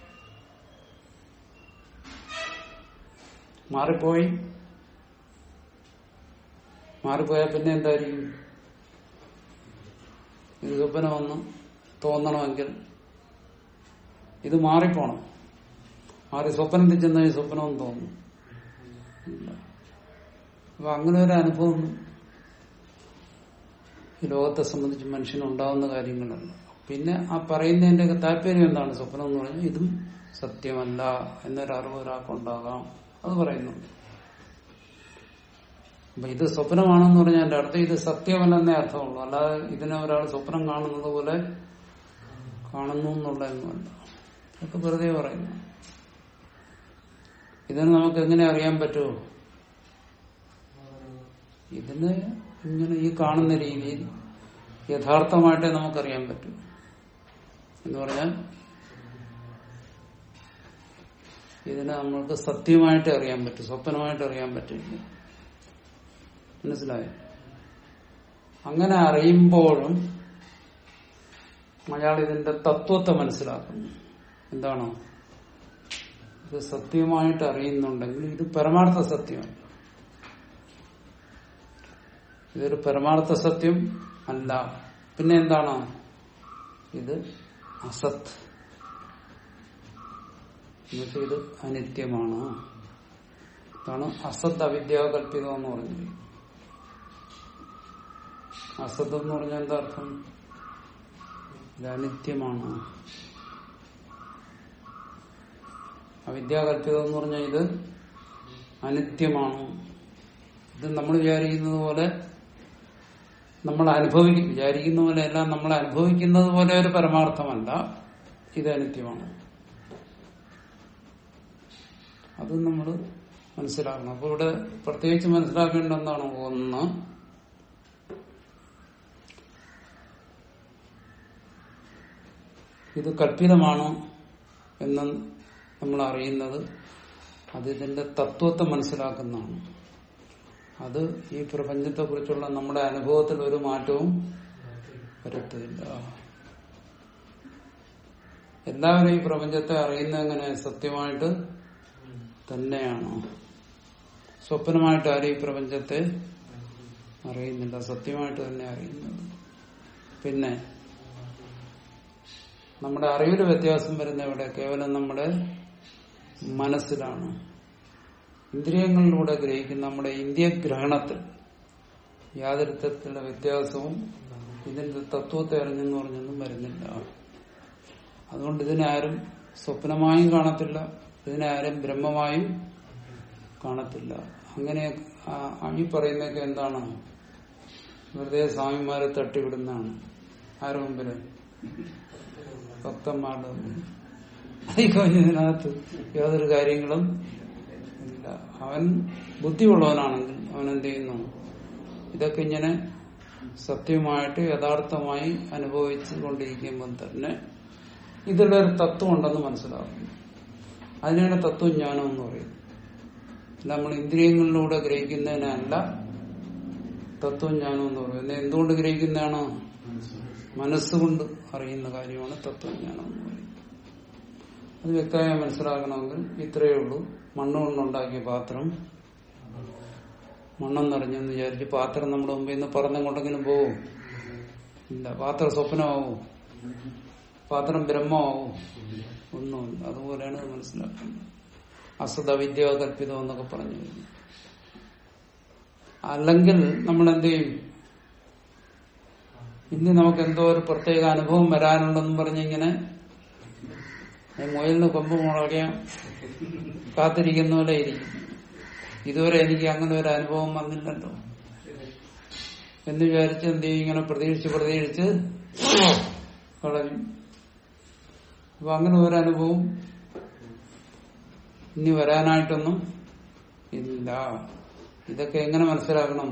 മാറിപ്പോയി മാറിപ്പോയാൽ പിന്നെ എന്തായിരിക്കും ഇത് സ്വപ്നമൊന്ന് തോന്നണമെങ്കിൽ ഇത് മാറിപ്പോണം മാറി സ്വപ്നത്തിൽ ചെന്നാൽ ഈ സ്വപ്നമെന്ന് തോന്നും ഇല്ല. അപ്പൊ അങ്ങനെ ഒരു അനുഭവം ഈ ലോകത്തെ സംബന്ധിച്ച് മനുഷ്യനുണ്ടാവുന്ന കാര്യങ്ങളല്ല പിന്നെ ആ പറയുന്നതിന്റെ ഒക്കെ താല്പര്യം എന്താണ് സ്വപ്നം എന്ന് പറഞ്ഞാൽ ഇതും സത്യമല്ല എന്നൊരറിവ് ഒരാൾക്കുണ്ടാകാം അത് പറയുന്നുണ്ട് അപ്പൊ ഇത് സ്വപ്നമാണെന്ന് പറഞ്ഞാൽ എന്റെ അർത്ഥം ഇത് സത്യമല്ലെന്നേ അർത്ഥമുള്ളൂ അല്ലാതെ ഇതിനെ ഒരാൾ സ്വപ്നം കാണുന്നത് പോലെ കാണുന്നു എന്നുള്ളതൊന്നുമല്ല അതൊക്കെ വെറുതെ പറയുന്നു ഇതിന് നമുക്ക് എങ്ങനെ അറിയാൻ പറ്റുമോ ഇതിന് ഇങ്ങനെ ഈ കാണുന്ന രീതിയിൽ യഥാർത്ഥമായിട്ടേ നമുക്കറിയാൻ പറ്റൂ എന്ന് പറഞ്ഞാൽ ഇതിനെ നമ്മൾക്ക് സത്യമായിട്ട് അറിയാൻ പറ്റും സ്വപ്നമായിട്ട് അറിയാൻ പറ്റില്ല മനസ്സിലായോ അങ്ങനെ അറിയുമ്പോഴും അയാൾ ഇതിന്റെ തത്വത്തെ മനസ്സിലാക്കുന്നു എന്താണോ ഇത് സത്യമായിട്ട് അറിയുന്നുണ്ടെങ്കിൽ ഇത് പരമാർത്ഥ സത്യമാണ് ഇതൊരു പരമാർത്ഥ സത്യം അല്ല പിന്നെ എന്താണ് ഇത് അസത്ത് എന്നുവെച്ചാൽ ഇത് അനിത്യമാണ് ഇതാണ് അസത്ത് അവിദ്യാകല്പിതം എന്ന് പറഞ്ഞത് അസത്ത് എന്ന് പറഞ്ഞാൽ എന്താ അർത്ഥം ഇത് അനിത്യമാണ് അവിദ്യാകല്പിതം എന്ന് പറഞ്ഞാൽ ഇത് അനിത്യമാണ് ഇത് നമ്മൾ വിചാരിക്കുന്നത് പോലെ നമ്മൾ അനുഭവിക്കും വിചാരിക്കുന്ന പോലെ എല്ലാം നമ്മൾ അനുഭവിക്കുന്നത് പോലെ ഒരു പരമാർത്ഥമല്ല ഇത് അനിത്യമാണ് അത് നമ്മൾ മനസ്സിലാക്കണം അപ്പൊ ഇവിടെ പ്രത്യേകിച്ച് മനസ്സിലാക്കേണ്ട എന്താണ് ഒന്ന് ഇത് കല്പിതമാണ് എന്ന് നമ്മൾ അറിയുന്നത് അത് ഇതിന്റെ തത്വത്തെ മനസ്സിലാക്കുന്നതാണ് അത് ഈ പ്രപഞ്ചത്തെ കുറിച്ചുള്ള നമ്മുടെ അനുഭവത്തിൽ ഒരു മാറ്റവും വരുത്തില്ല എല്ലാവരും ഈ പ്രപഞ്ചത്തെ അറിയുന്നത് എങ്ങനെ സത്യമായിട്ട് തന്നെയാണോ സ്വപ്നമായിട്ട് ആരും ഈ പ്രപഞ്ചത്തെ അറിയുന്നില്ല സത്യമായിട്ട് തന്നെ അറിയുന്നത് പിന്നെ നമ്മുടെ അറിവിൽ വ്യത്യാസം വരുന്ന എവിടെ കേവലം നമ്മുടെ മനസ്സിലാണ് ഇന്ദ്രിയങ്ങളിലൂടെ ഗ്രഹിക്കുന്ന നമ്മുടെ ഇന്ത്യ ഗ്രഹണത്തിൽ യാതൊരു തരത്തിലുള്ള വ്യത്യാസവും ഇതിന്റെ തത്വത്തെ അറിഞ്ഞെന്ന് പറഞ്ഞൊന്നും വരുന്നില്ല അതുകൊണ്ട് ഇതിനാരും സ്വപ്നമായും കാണത്തില്ല ഇതിനാരും ബ്രഹ്മമായും കാണത്തില്ല അങ്ങനെ ആ- ഈ പറയുന്നതൊക്കെ എന്താണ് വെറുതെ സ്വാമിമാരെ തട്ടിവിടുന്നതാണ് ആരുടെ മുമ്പില് ഭക്തന്മാരുടെ മുമ്പിൽ ഈ കഴിഞ്ഞതിനകത്ത് യാതൊരു കാര്യങ്ങളും ഇല്ല അവൻ ബുദ്ധിയുള്ളവനാണെങ്കിൽ അവൻ എന്ത് ചെയ്യുന്നു ഇതൊക്കെ ഇങ്ങനെ സത്യമായിട്ട് യഥാർത്ഥമായി അനുഭവിച്ചു കൊണ്ടിരിക്കുമ്പോൾ തന്നെ ഇതിലൊരു തത്വം ഉണ്ടെന്ന് മനസ്സിലാക്കുന്നു അതിനാണ് തത്വജ്ഞാനം എന്ന് പറയുന്നത് നമ്മൾ ഇന്ദ്രിയങ്ങളിലൂടെ ഗ്രഹിക്കുന്നതിനല്ല തത്വജ്ഞാനം എന്ന് പറയുന്നത് എന്തുകൊണ്ട് ഗ്രഹിക്കുന്നതാണ് മനസ്സുകൊണ്ട് അറിയുന്ന കാര്യമാണ് തത്വജ്ഞാനം എന്ന് പറയുന്നത് അത് വ്യക്തമായി മനസ്സിലാക്കണമെങ്കിൽ ഇത്രയേ ഉള്ളൂ മണ്ണുകൊണ്ടുണ്ടാക്കിയ പാത്രം മണ്ണെന്നറിഞ്ഞെന്ന് വിചാരിച്ച് പാത്രം നമ്മുടെ മുമ്പിൽ നിന്ന് പറന്നുകൊണ്ടെങ്കിലും പോവും ഇല്ല പാത്രം സ്വപ്നമാവും പാത്രം ബ്രഹ്മമാവും ഒന്നുമില്ല അതുപോലെയാണ് ഇത് മനസ്സിലാക്കുന്നത് അസത വിദ്യ കൽപ്പിതം എന്നൊക്കെ പറഞ്ഞു വരുന്നു. അല്ലെങ്കിൽ നമ്മൾ എന്ത് ചെയ്യും ഇനി നമുക്ക് എന്തോ ഒരു പ്രത്യേക അനുഭവം വരാനുണ്ടെന്ന് പറഞ്ഞിങ്ങനെ ഈ മുയലിന് കൊമ്പ് മുളകയാൻ കാത്തിരിക്കുന്ന പോലെ ഇരിക്കും ഇതുവരെ എനിക്ക് അങ്ങനെ ഒരു അനുഭവം വന്നില്ലല്ലോ എന്ന് വിചാരിച്ച് എന്ത് ചെയ്യും ഇങ്ങനെ പ്രതീക്ഷിച്ച് പ്രതീക്ഷിച്ച് കളയും അപ്പൊ അങ്ങനെ ഒരു അനുഭവം ഇനി വരാനായിട്ടൊന്നും ഇല്ല ഇതൊക്കെ എങ്ങനെ മനസ്സിലാക്കണം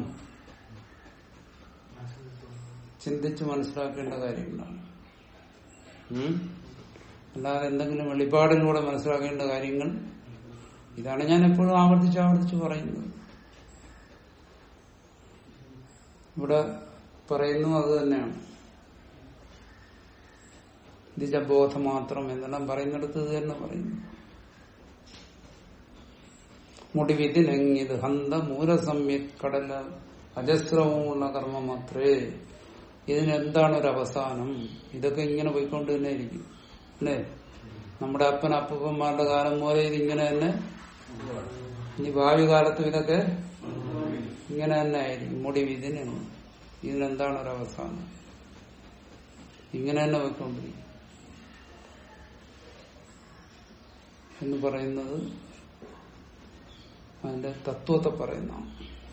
ചിന്തിച്ച് മനസ്സിലാക്കേണ്ട കാര്യങ്ങളാണ് ഉം? അല്ലാതെ എന്തെങ്കിലും വെളിപ്പാടിലൂടെ മനസ്സിലാക്കേണ്ട കാര്യങ്ങൾ ഇതാണ് ഞാൻ എപ്പോഴും ആവർത്തിച്ച് ആവർത്തിച്ച് പറയുന്നത് ഇവിടെ പറയുന്നു അത് തന്നെയാണ് നിജബോധം മാത്രം എന്നെല്ലാം പറയുന്നിടത്ത് ഇത് തന്നെ പറയുന്നു മുടിവിതിനെങ്ങിത് ഹന്ത മൂലസമ്യത് കടല അജസ്രവുമുള്ള കർമ്മം മാത്രേ ഇതിനെന്താണ് ഒരു അവസാനം ഇതൊക്കെ ഇങ്ങനെ പോയിക്കൊണ്ട് തന്നെ ഇരിക്കും അല്ലേ നമ്മുടെ അപ്പൻ അപ്പൂപ്പന്മാരുടെ കാലം പോലെ ഇതിങ്ങനെ തന്നെ ഇനി ഭാവി കാലത്തും ഇതൊക്കെ ഇങ്ങനെ തന്നെ ആയിരിക്കും മുടിവ് ഇതിനാണ് ഇതിനെന്താണ് ഒരു അവസാനം ഇങ്ങനെ തന്നെ പോയിക്കൊണ്ടിരിക്കും എന്ന് പറയുന്നത് അതിന്റെ തത്വത്തെ പറയുന്നതാണ്